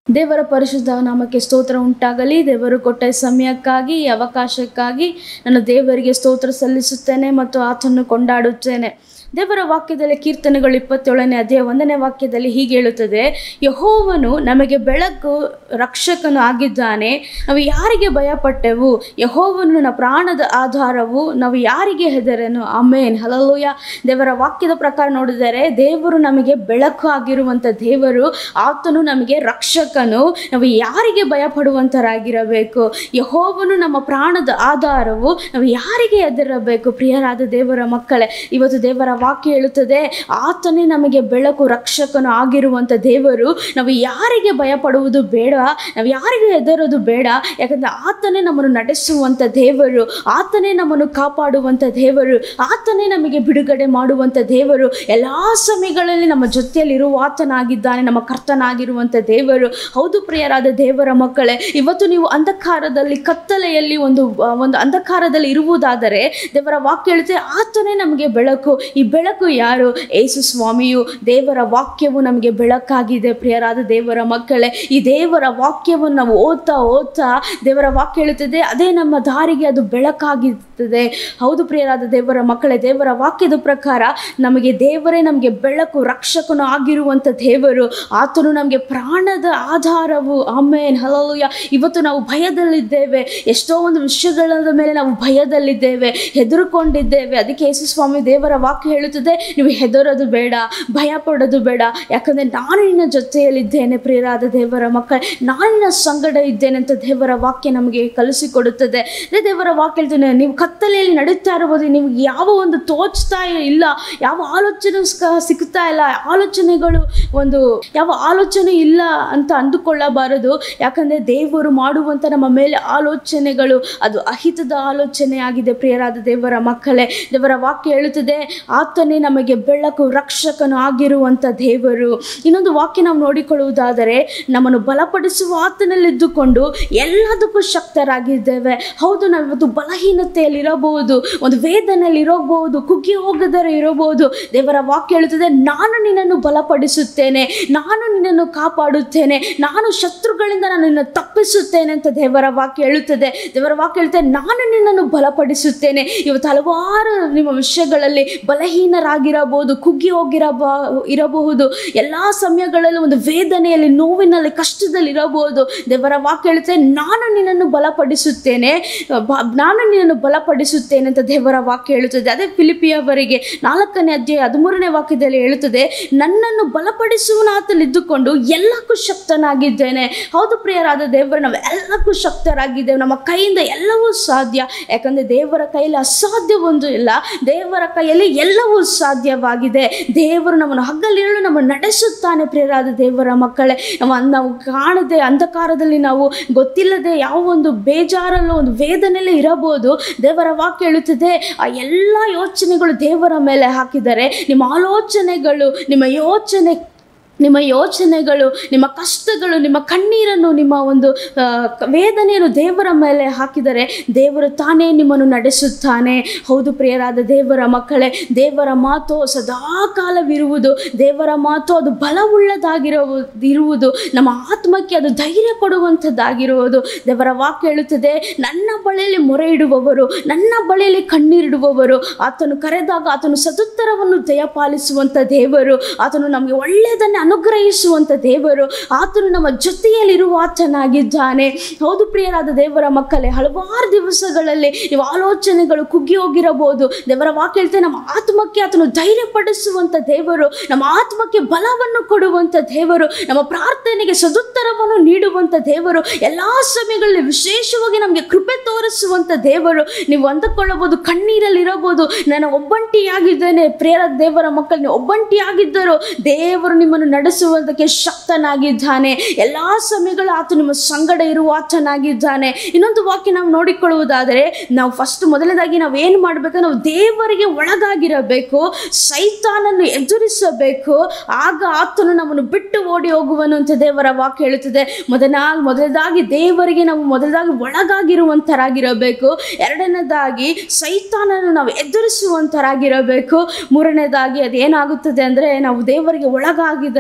ದೇವರ ಪರಿಶುದ್ಧ ನಾಮಕ್ಕೆ ಸ್ತೋತ್ರ ಉಂಟಾಗಲಿ ದೇವರು ಕೊಟ್ಟ ಈ ಸಮಯಕ್ಕಾಗಿ ಈ ಅವಕಾಶಕ್ಕಾಗಿ ನಾನು ದೇವರಿಗೆ ಸ್ತೋತ್ರ ಸಲ್ಲಿಸುತ್ತೇನೆ ಮತ್ತು ಆತನ್ನು ಕೊಂಡಾಡುತ್ತೇನೆ ದೇವರ ವಾಕ್ಯದಲ್ಲಿ ಕೀರ್ತನೆಗಳು ಇಪ್ಪತ್ತೇಳನೇ ಅಧ್ಯಾಯ ಒಂದನೇ ವಾಕ್ಯದಲ್ಲಿ ಹೀಗೆ ಹೇಳುತ್ತದೆ ಯಹೋವನು ನಮಗೆ ಬೆಳಕು ರಕ್ಷಕನು ಆಗಿದ್ದಾನೆ ನಾವು ಯಾರಿಗೆ ಭಯಪಟ್ಟೆವು ಯಹೋವನು ನನ್ನ ಪ್ರಾಣದ ಆಧಾರವು ನಾವು ಯಾರಿಗೆ ಹೆದರೆನು ಅಮೇನ್ ಹಲಲುಯ ದೇವರ ವಾಕ್ಯದ ಪ್ರಕಾರ ನೋಡಿದರೆ ದೇವರು ನಮಗೆ ಬೆಳಕು ಆಗಿರುವಂಥ ದೇವರು ಆತನು ನಮಗೆ ರಕ್ಷಕನು ನಾವು ಯಾರಿಗೆ ಭಯಪಡುವಂತರಾಗಿರಬೇಕು ಯಹೋವನು ನಮ್ಮ ಪ್ರಾಣದ ಆಧಾರವು ನಾವು ಯಾರಿಗೆ ಹೆದರಬೇಕು ಪ್ರಿಯರಾದ ದೇವರ ಮಕ್ಕಳೇ ಇವತ್ತು ದೇವರ ವಾಕ್ಯ ಹೇಳುತ್ತದೆ ಆತನೇ ನಮಗೆ ಬೆಳಕು ರಕ್ಷಕನು ಆಗಿರುವಂಥ ದೇವರು ನಾವು ಯಾರಿಗೆ ಭಯಪಡುವುದು ಬೇಡ ನಾವು ಯಾರಿಗೆ ಹೆದರೋದು ಬೇಡ ಯಾಕಂದರೆ ಆತನೇ ನಮ್ಮನ್ನು ನಡೆಸುವಂಥ ದೇವರು ಆತನೇ ನಮ್ಮನ್ನು ಕಾಪಾಡುವಂಥ ದೇವರು ಆತನೇ ನಮಗೆ ಬಿಡುಗಡೆ ಮಾಡುವಂಥ ದೇವರು ಎಲ್ಲ ಸಮಯಗಳಲ್ಲಿ ನಮ್ಮ ಜೊತೆಯಲ್ಲಿರುವ ಆತನಾಗಿದ್ದಾನೆ ನಮ್ಮ ಕರ್ತನಾಗಿರುವಂಥ ದೇವರು ಹೌದು ಪ್ರಿಯರಾದ ದೇವರ ಮಕ್ಕಳೇ ಇವತ್ತು ನೀವು ಅಂಧಕಾರದಲ್ಲಿ ಕತ್ತಲೆಯಲ್ಲಿ ಒಂದು ಆ, ಒಂದು ಅಂಧಕಾರದಲ್ಲಿ ಇರುವುದಾದರೆ ದೇವರ ವಾಕ್ಯ ಹೇಳುತ್ತೆ ಆತನೇ ನಮಗೆ ಬೆಳಕು ಈ ಬೆಳಕು ಯಾರು ಏಸು ಸ್ವಾಮಿಯು ದೇವರ ವಾಕ್ಯವು ನಮಗೆ ಬೆಳಕಾಗಿದೆ ಪ್ರಿಯರಾದ ದೇವರ ಮಕ್ಕಳೇ ಈ ದೇವರ ವಾಕ್ಯವನ್ನು ನಾವು ಓದ್ತಾ ಓದ್ತಾ ದೇವರ ವಾಕ್ಯ ಹೇಳುತ್ತದೆ ಅದೇ ನಮ್ಮ ದಾರಿಗೆ ಅದು ಬೆಳಕಾಗಿರ್ತದೆ ಹೌದು ಪ್ರಿಯರಾದ ದೇವರ ಮಕ್ಕಳೇ ದೇವರ ವಾಕ್ಯದ ಪ್ರಕಾರ ನಮಗೆ ದೇವರೇ ನಮಗೆ ಬೆಳಕು ರಕ್ಷಕನು ಆಗಿರುವಂಥ ದೇವರು ಆತನು ನಮಗೆ ಪ್ರಾಣದ ಆಧಾರವು ಆಮೇನ್ ಹಲಲುಯ ಇವತ್ತು ನಾವು ಭಯದಲ್ಲಿದ್ದೇವೆ ಎಷ್ಟೋ ಒಂದು ವಿಷಯಗಳ ಮೇಲೆ ನಾವು ಭಯದಲ್ಲಿದ್ದೇವೆ ಹೆದರುಕೊಂಡಿದ್ದೇವೆ ಅದಕ್ಕೆ ಯೇಸು ಸ್ವಾಮಿ ದೇವರ ವಾಕ್ಯ ಹೇಳುತ್ತದೆ ನೀವು ಹೆದರೋದು ಬೇಡ ಭಯ ಪಡೋದು ಬೇಡ ಯಾಕಂದರೆ ನಾನು ನಿನ್ನ ಜೊತೆಯಲ್ಲಿದ್ದೇನೆ ಪ್ರಿಯರಾದ ದೇವರ ಮಕ್ಕಳು ನಾನು ನಿನ್ನ ಸಂಗಡ ಇದ್ದೇನೆ ಅಂತ ದೇವರ ವಾಕ್ಯ ನಮಗೆ ಕಲಿಸಿಕೊಡುತ್ತದೆ ಅದೇ ದೇವರ ವಾಕ್ಯ ಹೇಳ್ತೇನೆ ನೀವು ಕತ್ತಲೆಯಲ್ಲಿ ನಡೀತಾ ಇರ್ಬೋದು ನಿಮ್ಗೆ ಯಾವ ಒಂದು ತೋಚ್ತಾ ಇಲ್ಲ ಯಾವ ಆಲೋಚನೆ ಸ- ಸಿಗ್ತಾ ಇಲ್ಲ ಆಲೋಚನೆಗಳು ಒಂದು ಯಾವ ಆಲೋಚನೆ ಇಲ್ಲ ಅಂತ ಅಂದುಕೊಳ್ಳಬಾರದು ಯಾಕಂದರೆ ದೇವರು ಮಾಡುವಂಥ ನಮ್ಮ ಮೇಲೆ ಆಲೋಚನೆಗಳು ಅದು ಅಹಿತದ ಆಲೋಚನೆ ಆಗಿದೆ ಪ್ರಿಯರಾದ ದೇವರ ಮಕ್ಕಳೇ ದೇವರ ವಾಕ್ಯ ಹೇಳುತ್ತದೆ ಆತನೇ ನಮಗೆ ಬೆಳಕು ರಕ್ಷಕನು ಆಗಿರುವಂಥ ದೇವರು ಇನ್ನೊಂದು ವಾಕ್ಯ ನಾವು ನೋಡಿಕೊಳ್ಳುವುದಾದರೆ ನಮ್ಮನ್ನು ಬಲಪಡಿಸುವ ಆತನಲ್ಲಿದ್ದುಕೊಂಡು ಎಲ್ಲದಕ್ಕೂ ಶಕ್ತರಾಗಿದ್ದೇವೆ ಹೌದು ನಾವು ಇವತ್ತು ಬಲಹೀನತೆಯಲ್ಲಿ ಇರಬಹುದು ಒಂದು ವೇದನೆಯಲ್ಲಿ ಇರಬಹುದು ಕುಗ್ಗಿ ಹೋಗದರೆ ಇರಬಹುದು ದೇವರ ವಾಕ್ಯ ಹೇಳುತ್ತದೆ ನಾನು ನಿನ್ನನ್ನು ಬಲಪಡಿಸುತ್ತೇನೆ ನಾನು ನಿನ್ನನ್ನು ಕಾಪಾಡುತ್ತೇನೆ ನಾನು ಶತ್ರುಗಳಿಂದ ನಾನು ನಿನ್ನ ತಪ್ಪಿಸುತ್ತೇನೆ ಅಂತ ದೇವರ ವಾಕ್ಯ ಹೇಳುತ್ತದೆ ದೇವರ ವಾಕ್ಯ ಹೇಳುತ್ತೆ ನಾನು ನಿನ್ನನ್ನು ಬಲಪಡಿಸುತ್ತೇನೆ ಇವತ್ತು ಹಲವಾರು ನಿಮ್ಮ ವಿಷಯಗಳಲ್ಲಿ ಬಲಹೀನರಾಗಿರಬಹುದು ಕುಗ್ಗಿ ಹೋಗಿರಬ ಇರಬಹುದು ಎಲ್ಲ ಸಮಯಗಳಲ್ಲಿ ಒಂದು ವೇದನೆಯಲ್ಲಿ ನೋವಿನಲ್ಲಿ ಕಷ್ಟದಲ್ಲಿ ಇರಬಹುದು ದೇವರ ವಾಕ್ಯ ಹೇಳುತ್ತೆ ನಾನು ನಿನ್ನನ್ನು ಬಲಪಡಿಸುತ್ತೇನೆ ಬ- ನಾನು ನಿನ್ನನ್ನು ಬಲಪಡಿಸುತ್ತೇನೆ ಅಂತ ದೇವರ ವಾಕ್ಯ ಹೇಳುತ್ತದೆ ಅದೇ ಫಿಲಿಪಿಯವರಿಗೆ ನಾಲ್ಕನೇ ಅಧ್ಯಾಯ ಹದಿಮೂರನೇ ವಾಕ್ಯದಲ್ಲಿ ಹೇಳುತ್ತದೆ ನನ್ನನ್ನು ಬಲಪಡಿಸುವನ ಆತಲ್ಲಿ ಇದ್ದುಕೊಂಡು ಎಲ್ಲಕ್ಕೂ ಶಕ್ತನಾಗಿದ್ದೇನೆ ಹೌದು ಪ್ರಿಯರಾದ ದೇವರು ನಾವು ಎಲ್ಲಕ್ಕೂ ಶಕ್ತರಾಗಿದ್ದೇವೆ ನಮ್ಮ ಕೈಯಿಂದ ಎಲ್ಲವೂ ಸಾಧ್ಯ ಯಾಕಂದರೆ ದೇವರ ಕೈಯಲ್ಲಿ ಅಸಾಧ್ಯ ಒಂದು ಇಲ್ಲ ದೇವರ ಕೈಯಲ್ಲಿ ಎಲ್ಲವೂ ಸಾಧ್ಯವಾಗಿದೆ ದೇವರು ನಮ್ಮನ್ನು ಹಗಲಿರಲು ನಮ್ಮನ್ನು ನಡೆಸುತ್ತಾನೆ ಪ್ರಿಯರಾದ ದೇವರ ಮಕ್ಕಳೇ ನಮ್ಮ ನಾವು ಕಾಣದೆ ಅಂಧಕಾರದಲ್ಲಿ ನಾವು ಗೊತ್ತಿಲ್ಲದೆ ಯಾವ ಒಂದು ಬೇಜಾರಲ್ಲೂ ಒಂದು ವೇದನೆಯಲ್ಲೇ ಇರಬಹುದು ದೇವರ ವಾಕ್ಯ ಹೇಳುತ್ತದೆ ಆ ಎಲ್ಲ ಯೋಚನೆಗಳು ದೇವರ ಮೇಲೆ ಹಾಕಿದರೆ ನಿಮ್ಮ ಆಲೋಚನೆಗಳು ನಿಮ್ಮ ಯೋಚನೆ ನಿಮ್ಮ ಯೋಚನೆಗಳು ನಿಮ್ಮ ಕಷ್ಟಗಳು ನಿಮ್ಮ ಕಣ್ಣೀರನ್ನು ನಿಮ್ಮ ಒಂದು ಆ, ಕ- ವೇದನೆಯನ್ನು ದೇವರ ಮೇಲೆ ಹಾಕಿದರೆ ದೇವರು ತಾನೇ ನಿಮ್ಮನ್ನು ನಡೆಸುತ್ತಾನೆ ಹೌದು ಪ್ರಿಯರಾದ ದೇವರ ಮಕ್ಕಳೇ ದೇವರ ಮಾತು ಸದಾ ಕಾಲವಿರುವುದು ದೇವರ ಮಾತು ಅದು ಬಲವುಳ್ಳದಾಗಿರುವ ಇರುವುದು ನಮ್ಮ ಆತ್ಮಕ್ಕೆ ಅದು ಧೈರ್ಯ ಕೊಡುವಂಥದ್ದಾಗಿರುವುದು ದೇವರ ವಾಕ್ಯ ಹೇಳುತ್ತದೆ ನನ್ನ ಬಳಿಯಲ್ಲಿ ಮೊರೆ ಇಡುವವರು ನನ್ನ ಬಳಿಯಲ್ಲಿ ಕಣ್ಣೀರಿಡುವವರು ಆತನು ಕರೆದಾಗ ಆತನು ಸದುತ್ತರವನ್ನು ದಯಪಾಲಿಸುವಂಥ ದೇವರು ಆತನು ನಮಗೆ ಒಳ್ಳೆಯದನ್ನೇ ಅನುಗ್ರಹಿಸುವಂಥ ದೇವರು ಆತನು ನಮ್ಮ ಜೊತೆಯಲ್ಲಿರುವ ಆತನಾಗಿದ್ದಾನೆ ಹೌದು ಪ್ರಿಯರಾದ ದೇವರ ಮಕ್ಕಳೇ ಹಲವಾರು ದಿವಸಗಳಲ್ಲಿ ನೀವು ಆಲೋಚನೆಗಳು ಕುಗ್ಗಿ ಹೋಗಿರಬಹುದು ದೇವರ ವಾಕ್ಯ ಹೇಳ್ತೇನೆ ನಮ್ಮ ಆತ್ಮಕ್ಕೆ ಆತನು ಧೈರ್ಯ ಪಡಿಸುವಂಥ ದೇವರು ನಮ್ಮ ಆತ್ಮಕ್ಕೆ ಬಲವನ್ನು ಕೊಡುವಂಥ ದೇವರು ನಮ್ಮ ಪ್ರಾರ್ಥನೆಗೆ ಸದುತ್ತರವನ್ನು ನೀಡುವಂಥ ದೇವರು ಎಲ್ಲ ಸಮಯಗಳಲ್ಲಿ ವಿಶೇಷವಾಗಿ ನಮಗೆ ಕೃಪೆ ತೋರಿಸುವಂಥ ದೇವರು ನೀವು ಅಂದುಕೊಳ್ಳಬಹುದು ಕಣ್ಣೀರಲ್ಲಿ ಇರಬಹುದು ನಾನು ಒಬ್ಬಂಟಿಯಾಗಿದ್ದೇನೆ ಪ್ರೇರ ದೇವರ ಮಕ್ಕಳು ನೀವು ಒಬ್ಬಂಟಿಯಾಗಿದ್ದರು ದೇವರು ನಿಮ್ಮನ್ನು ನಡೆಸುವುದಕ್ಕೆ ಶಕ್ತನಾಗಿದ್ದಾನೆ ಎಲ್ಲ ಸಮಯಗಳು ಆತ ನಿಮ್ಮ ಸಂಗಡ ಇರುವ ಆತನಾಗಿದ್ದಾನೆ ಇನ್ನೊಂದು ವಾಕ್ಯ ನಾವು ನೋಡಿಕೊಳ್ಳುವುದಾದರೆ ನಾವು ಫಸ್ಟ್ ಮೊದಲನೇದಾಗಿ ನಾವು ಏನು ಮಾಡಬೇಕು ನಾವು ದೇವರಿಗೆ ಒಳಗಾಗಿರಬೇಕು ಸೈತಾನನ್ನು ಎದುರಿಸಬೇಕು ಆಗ ಆತನು ನಮ್ಮನ್ನು ಬಿಟ್ಟು ಓಡಿ ಹೋಗುವನು ಅಂತ ದೇವರ ವಾಕ್ಯ ಹೇಳುತ್ತದೆ ಮೊದಲ ಮೊದಲದಾಗಿ ದೇವರಿಗೆ ನಾವು ಮೊದಲದಾಗಿ ಒಳಗಾಗಿರುವಂತರಾಗಿರಬೇಕು ಎರಡನೇದಾಗಿ ಸೈತಾನನ್ನು ನಾವು ಎದುರಿಸುವಂತರಾಗಿರಬೇಕು ಮೂರನೇದಾಗಿ ಅದೇನಾಗುತ್ತದೆ ಅಂದರೆ ನಾವು ದೇವರಿಗೆ ಒಳಗಾಗಿದ್ದರೆ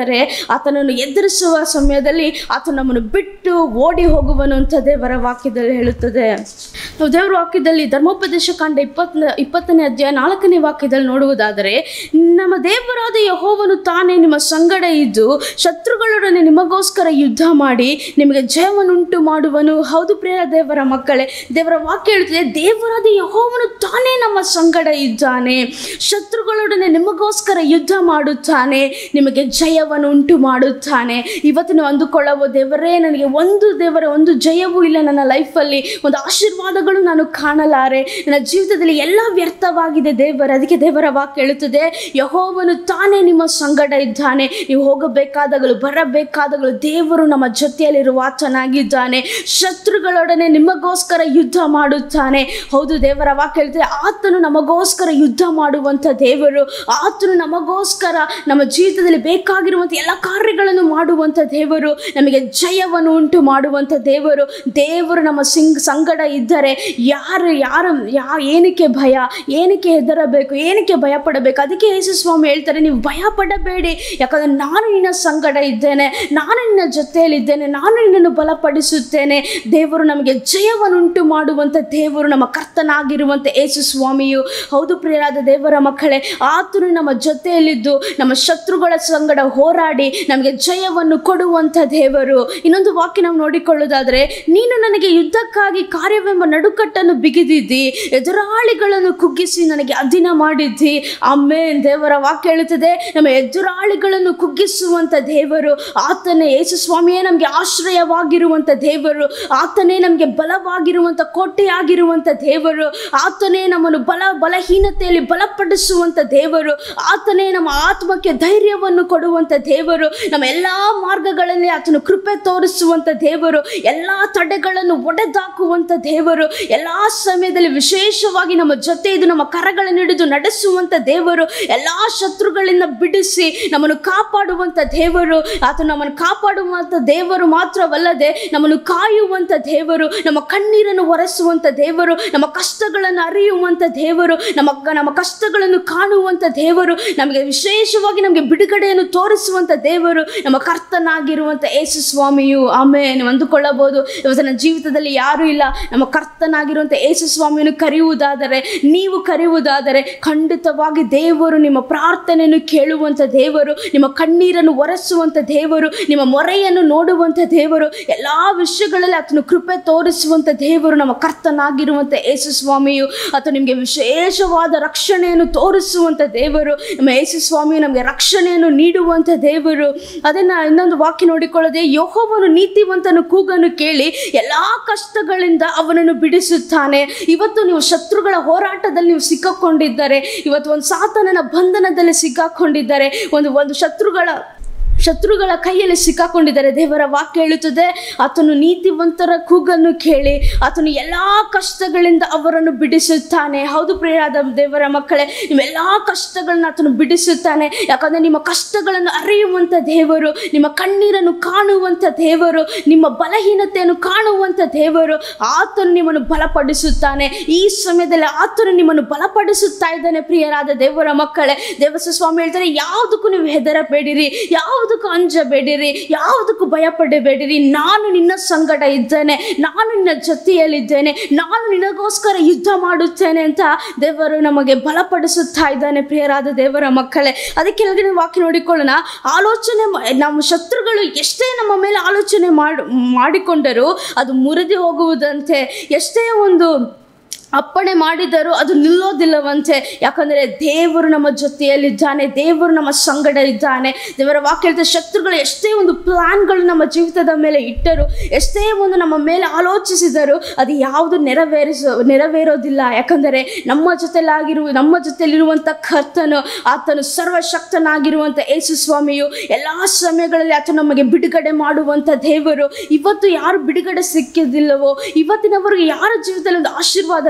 ಇದ್ದರೆ ಆತನನ್ನು ಎದುರಿಸುವ ಸಮಯದಲ್ಲಿ ಆತ ನಮ್ಮನ್ನು ಬಿಟ್ಟು ಓಡಿ ಹೋಗುವನು ಅಂತ ದೇವರ ವಾಕ್ಯದಲ್ಲಿ ಹೇಳುತ್ತದೆ ನಾವು ದೇವರ ವಾಕ್ಯದಲ್ಲಿ ಧರ್ಮೋಪದೇಶ ಕಾಂಡ ಇಪ್ಪತ್ತ ಇಪ್ಪತ್ತನೇ ಅಧ್ಯಾಯ ನಾಲ್ಕನೇ ವಾಕ್ಯದಲ್ಲಿ ನೋಡುವುದಾದರೆ ನಮ್ಮ ದೇವರಾದ ಯಹೋವನು ತಾನೇ ನಿಮ್ಮ ಸಂಗಡ ಇದ್ದು ಶತ್ರುಗಳೊಡನೆ ನಿಮಗೋಸ್ಕರ ಯುದ್ಧ ಮಾಡಿ ನಿಮಗೆ ಜಯವನ್ನುಂಟು ಮಾಡುವನು ಹೌದು ಪ್ರಿಯ ದೇವರ ಮಕ್ಕಳೇ ದೇವರ ವಾಕ್ಯ ಹೇಳುತ್ತದೆ ದೇವರಾದ ಯಹೋವನು ತಾನೇ ನಮ್ಮ ಸಂಗಡ ಇದ್ದಾನೆ ಶತ್ರುಗಳೊಡನೆ ನಿಮಗೋಸ್ಕರ ಯುದ್ಧ ಮಾಡುತ್ತಾನೆ ನಿಮಗೆ ಜಯವನ್ನು ಉಂಟು ಮಾಡುತ್ತಾನೆ ಇವತ್ತು ನೀವು ಅಂದುಕೊಳ್ಳಬಹುದು ದೇವರೇ ನನಗೆ ಒಂದು ದೇವರ ಒಂದು ಜಯವೂ ಇಲ್ಲ ನನ್ನ ಲೈಫಲ್ಲಿ ಒಂದು ಆಶೀರ್ವಾದಗಳು ನಾನು ಕಾಣಲಾರೆ ನನ್ನ ಜೀವಿತದಲ್ಲಿ ಎಲ್ಲ ವ್ಯರ್ಥವಾಗಿದೆ ದೇವರ ಅದಕ್ಕೆ ದೇವರ ವಾಕ್ಯ ಹೇಳುತ್ತದೆ ಯಹೋವನು ತಾನೇ ನಿಮ್ಮ ಸಂಗಡ ಇದ್ದಾನೆ ನೀವು ಹೋಗಬೇಕಾದಗಳು ಬರಬೇಕಾದಗಳು ದೇವರು ನಮ್ಮ ಜೊತೆಯಲ್ಲಿರುವ ಆತನಾಗಿದ್ದಾನೆ ಶತ್ರುಗಳೊಡನೆ ನಿಮಗೋಸ್ಕರ ಯುದ್ಧ ಮಾಡುತ್ತಾನೆ ಹೌದು ದೇವರ ವಾಕ್ಯ ಹೇಳ್ತದೆ ಆತನು ನಮಗೋಸ್ಕರ ಯುದ್ಧ ಮಾಡುವಂಥ ದೇವರು ಆತನು ನಮಗೋಸ್ಕರ ನಮ್ಮ ಜೀವಿತದಲ್ಲಿ ಬೇಕಾಗಿರುವಂಥ ಎಲ್ಲ ಕಾರ್ಯಗಳನ್ನು ಮಾಡುವಂಥ ದೇವರು ನಮಗೆ ಜಯವನ್ನು ಉಂಟು ಮಾಡುವಂಥ ದೇವರು ದೇವರು ನಮ್ಮ ಸಿಂಗ್ ಸಂಗಡ ಇದ್ದರೆ ಯಾರು ಯಾರು ಯಾ ಏನಕ್ಕೆ ಭಯ ಏನಕ್ಕೆ ಹೆದರಬೇಕು ಏನಕ್ಕೆ ಭಯ ಪಡಬೇಕು ಅದಕ್ಕೆ ಯೇಸು ಸ್ವಾಮಿ ಹೇಳ್ತಾರೆ ನೀವು ಭಯ ಪಡಬೇಡಿ ಯಾಕಂದರೆ ನಾನು ನಿನ್ನ ಸಂಗಡ ಇದ್ದೇನೆ ನಾನು ನಿನ್ನ ಜೊತೆಯಲ್ಲಿದ್ದೇನೆ ನಾನು ನಿನ್ನನ್ನು ಬಲಪಡಿಸುತ್ತೇನೆ ದೇವರು ನಮಗೆ ಜಯವನ್ನುಂಟು ಮಾಡುವಂಥ ದೇವರು ನಮ್ಮ ಕರ್ತನಾಗಿರುವಂಥ ಯೇಸು ಸ್ವಾಮಿಯು ಹೌದು ಪ್ರಿಯರಾದ ದೇವರ ಮಕ್ಕಳೇ ಆತನು ನಮ್ಮ ಜೊತೆಯಲ್ಲಿದ್ದು ನಮ್ಮ ಶತ್ರುಗಳ ಸಂಗಡ ಹೋರಾಡಿ ನಮಗೆ ಜಯವನ್ನು ಕೊಡುವಂಥ ದೇವರು ಇನ್ನೊಂದು ವಾಕ್ಯ ನಾವು ನೋಡಿಕೊಳ್ಳೋದಾದರೆ ನೀನು ನನಗೆ ಯುದ್ಧಕ್ಕಾಗಿ ಕಾರ್ಯವೆಂಬ ನಡುಕಟ್ಟನ್ನು ಬಿಗಿದಿದ್ದಿ ಎದುರಾಳಿಗಳನ್ನು ಕುಗ್ಗಿಸಿ ನನಗೆ ಅಧೀನ ಮಾಡಿದ್ದಿ ಆಮೇನ್ ದೇವರ ವಾಕ್ಯ ಹೇಳುತ್ತದೆ ನಮ್ಮ ಎದುರಾಳಿಗಳನ್ನು ಕುಗ್ಗಿಸುವಂಥ ದೇವರು ಆತನೇ ಯೇಸು ಸ್ವಾಮಿಯೇ ನಮಗೆ ಆಶ್ರಯವಾಗಿರುವಂಥ ದೇವರು ಆತನೇ ನಮಗೆ ಬಲವಾಗಿರುವಂಥ ಕೋಟೆಯಾಗಿರುವಂಥ ದೇವರು ಆತನೇ ನಮ್ಮನ್ನು ಬಲ ಬಲಹೀನತೆಯಲ್ಲಿ ಬಲಪಡಿಸುವಂಥ ದೇವರು ಆತನೇ ನಮ್ಮ ಆತ್ಮಕ್ಕೆ ಧೈರ್ಯವನ್ನು ಕೊಡುವಂಥ ದೇವರು ನಮ್ಮ ಎಲ್ಲ ಮಾರ್ಗಗಳಲ್ಲಿ ಆತನು ಕೃಪೆ ತೋರಿಸುವಂಥ ದೇವರು ಎಲ್ಲ ತಡೆಗಳನ್ನು ಒಡೆದಾಕುವಂಥ ದೇವರು ಎಲ್ಲ ಸಮಯದಲ್ಲಿ ವಿಶೇಷವಾಗಿ ನಮ್ಮ ಜೊತೆ ಇದು ನಮ್ಮ ಕರಗಳನ್ನು ಹಿಡಿದು ನಡೆಸುವಂಥ ದೇವರು ಎಲ್ಲ ಶತ್ರುಗಳಿಂದ ಬಿಡಿಸಿ ನಮ್ಮನ್ನು ಕಾಪಾಡುವಂಥ ದೇವರು ಆತ ನಮ್ಮನ್ನು ಕಾಪಾಡುವಂಥ ದೇವರು ಮಾತ್ರವಲ್ಲದೆ ನಮ್ಮನ್ನು ಕಾಯುವಂಥ ದೇವರು ನಮ್ಮ ಕಣ್ಣೀರನ್ನು ಒರೆಸುವಂಥ ದೇವರು ನಮ್ಮ ಕಷ್ಟಗಳನ್ನು ಅರಿಯುವಂಥ ದೇವರು ನಮ್ಮ ನಮ್ಮ ಕಷ್ಟಗಳನ್ನು ಕಾಣುವಂಥ ದೇವರು ನಮಗೆ ವಿಶೇಷವಾಗಿ ನಮಗೆ ಬಿಡುಗಡೆಯನ್ನು ತೋರಿಸುವಂಥ ದೇವರು ನಮ್ಮ ಕರ್ತನಾಗಿರುವಂಥ ಯೇಸು ಸ್ವಾಮಿಯು ಆಮೇಲೆ ಅಂದುಕೊಳ್ಳಬಹುದು ಇವತ್ತು ನನ್ನ ಜೀವಿತದಲ್ಲಿ ಯಾರೂ ಇಲ್ಲ ನಮ್ಮ ಕರ್ತನಾಗಿರುವಂಥ ಯೇಸು ಸ್ವಾಮಿಯನ್ನು ಕರೆಯುವುದಾದರೆ ನೀವು ಕರೆಯುವುದಾದರೆ ಖಂಡಿತವಾಗಿ ದೇವರು ನಿಮ್ಮ ಪ್ರಾರ್ಥನೆಯನ್ನು ಕೇಳುವಂಥ ದೇವರು ನಿಮ್ಮ ಕಣ್ಣೀರನ್ನು ಒರೆಸುವಂಥ ದೇವರು ನಿಮ್ಮ ಮೊರೆಯನ್ನು ನೋಡುವಂಥ ದೇವರು ಎಲ್ಲ ವಿಷಯಗಳಲ್ಲಿ ಆತನು ಕೃಪೆ ತೋರಿಸುವಂಥ ದೇವರು ನಮ್ಮ ಕರ್ತನಾಗಿರುವಂಥ ಯೇಸು ಸ್ವಾಮಿಯು ಆತ ನಿಮಗೆ ವಿಶೇಷವಾದ ರಕ್ಷಣೆಯನ್ನು ತೋರಿಸುವಂಥ ದೇವರು ನಮ್ಮ ಯೇಸು ಸ್ವಾಮಿಯು ನಮಗೆ ರಕ್ಷಣೆಯನ್ನು ನೀಡುವಂಥ ದೇವರು ಅದನ್ನು ಇನ್ನೊಂದು ವಾಕ್ಯ ನೋಡಿಕೊಳ್ಳದೆ ಯಹೋವನು ನೀತಿವಂತನ ಕೂಗನ್ನು ಕೇಳಿ ಎಲ್ಲ ಕಷ್ಟಗಳಿಂದ ಅವನನ್ನು ಬಿಡಿಸುತ್ತಾನೆ ಇವತ್ತು ನೀವು ಶತ್ರುಗಳ ಹೋರಾಟದಲ್ಲಿ ನೀವು ಸಿಕ್ಕಾಕೊಂಡಿದ್ದಾರೆ ಇವತ್ತು ಒಂದು ಸಾತನನ ಬಂಧನದಲ್ಲಿ ಸಿಕ್ಕಾಕೊಂಡಿದ್ದಾರೆ ಒಂದು ಒಂದು ಶತ್ರುಗಳ ಶತ್ರುಗಳ ಕೈಯಲ್ಲಿ ಸಿಕ್ಕಾಕೊಂಡಿದ್ದಾರೆ ದೇವರ ವಾಕ್ಯ ಹೇಳುತ್ತದೆ ಆತನು ನೀತಿವಂತರ ಕೂಗನ್ನು ಕೇಳಿ ಆತನು ಎಲ್ಲ ಕಷ್ಟಗಳಿಂದ ಅವರನ್ನು ಬಿಡಿಸುತ್ತಾನೆ ಹೌದು ಪ್ರಿಯರಾದ ದೇವರ ಮಕ್ಕಳೇ ನಿಮ್ಮೆಲ್ಲ ಕಷ್ಟಗಳನ್ನ ಆತನು ಬಿಡಿಸುತ್ತಾನೆ ಯಾಕಂದರೆ ನಿಮ್ಮ ಕಷ್ಟಗಳನ್ನು ಅರಿಯುವಂಥ ದೇವರು ನಿಮ್ಮ ಕಣ್ಣೀರನ್ನು ಕಾಣುವಂಥ ದೇವರು ನಿಮ್ಮ ಬಲಹೀನತೆಯನ್ನು ಕಾಣುವಂಥ ದೇವರು ಆತನು ನಿಮ್ಮನ್ನು ಬಲಪಡಿಸುತ್ತಾನೆ ಈ ಸಮಯದಲ್ಲಿ ಆತನು ನಿಮ್ಮನ್ನು ಬಲಪಡಿಸುತ್ತಾ ಇದ್ದಾನೆ ಪ್ರಿಯರಾದ ದೇವರ ಮಕ್ಕಳೇ ದೇವಸ್ವ ಸ್ವಾಮಿ ಹೇಳ್ತಾರೆ ಯಾವುದಕ್ಕೂ ನೀವು ಹೆದರಬೇಡಿರಿ ಯಾವುದಕ್ಕೂ ಅಂಜಬೇಡಿರಿ ಯಾವುದಕ್ಕೂ ಭಯಪಡಬೇಡಿರಿ ನಾನು ನಿನ್ನ ಸಂಗಡ ಇದ್ದೇನೆ ನಾನು ನಿನ್ನ ಜೊತೆಯಲ್ಲಿದ್ದೇನೆ ನಾನು ನಿನಗೋಸ್ಕರ ಯುದ್ಧ ಮಾಡುತ್ತೇನೆ ಅಂತ ದೇವರು ನಮಗೆ ಬಲಪಡಿಸುತ್ತಾ ಇದ್ದಾನೆ ಪ್ರಿಯರಾದ ದೇವರ ಮಕ್ಕಳೇ ಅದಕ್ಕೆ ಕೆಳಗಿನ ವಾಕ್ಯ ನೋಡಿಕೊಳ್ಳೋಣ ಆಲೋಚನೆ ಮಾ- ನಮ್ಮ ಶತ್ರುಗಳು ಎಷ್ಟೇ ನಮ್ಮ ಮೇಲೆ ಆಲೋಚನೆ ಮಾಡಿ ಮಾಡಿಕೊಂಡರೂ ಅದು ಮುರಿದು ಹೋಗುವುದಂತೆ ಎಷ್ಟೇ ಒಂದು ಅಪ್ಪಣೆ ಮಾಡಿದರೂ ಅದು ನಿಲ್ಲೋದಿಲ್ಲವಂತೆ ಯಾಕಂದರೆ ದೇವರು ನಮ್ಮ ಜೊತೆಯಲ್ಲಿದ್ದಾನೆ ದೇವರು ನಮ್ಮ ಸಂಗಡ ಇದ್ದಾನೆ ದೇವರ ವಾಕ್ಯ ಹೇಳ್ತಾರೆ ಶತ್ರುಗಳು ಎಷ್ಟೇ ಒಂದು ಪ್ಲಾನ್ಗಳು ನಮ್ಮ ಜೀವಿತದ ಮೇಲೆ ಇಟ್ಟರು ಎಷ್ಟೇ ಒಂದು ನಮ್ಮ ಮೇಲೆ ಆಲೋಚಿಸಿದರೂ ಅದು ಯಾವುದು ನೆರವೇರಿಸೋ ನೆರವೇರೋದಿಲ್ಲ ಯಾಕಂದರೆ ನಮ್ಮ ಜೊತೆಲಾಗಿರುವ ನಮ್ಮ ಜೊತೆಯಲ್ಲಿರುವಂಥ ಕರ್ತನು ಆತನು ಸರ್ವಶಕ್ತನಾಗಿರುವಂಥ ಯೇಸು ಸ್ವಾಮಿಯು ಎಲ್ಲ ಸಮಯಗಳಲ್ಲಿ ಆತ ನಮಗೆ ಬಿಡುಗಡೆ ಮಾಡುವಂಥ ದೇವರು ಇವತ್ತು ಯಾರು ಬಿಡುಗಡೆ ಸಿಕ್ಕಿದಿಲ್ಲವೋ ಇವತ್ತಿನವರೆಗೆ ಯಾರ ಜೀವಿತದಲ್ಲಿ ಒಂದು ಆಶೀರ್ವಾದ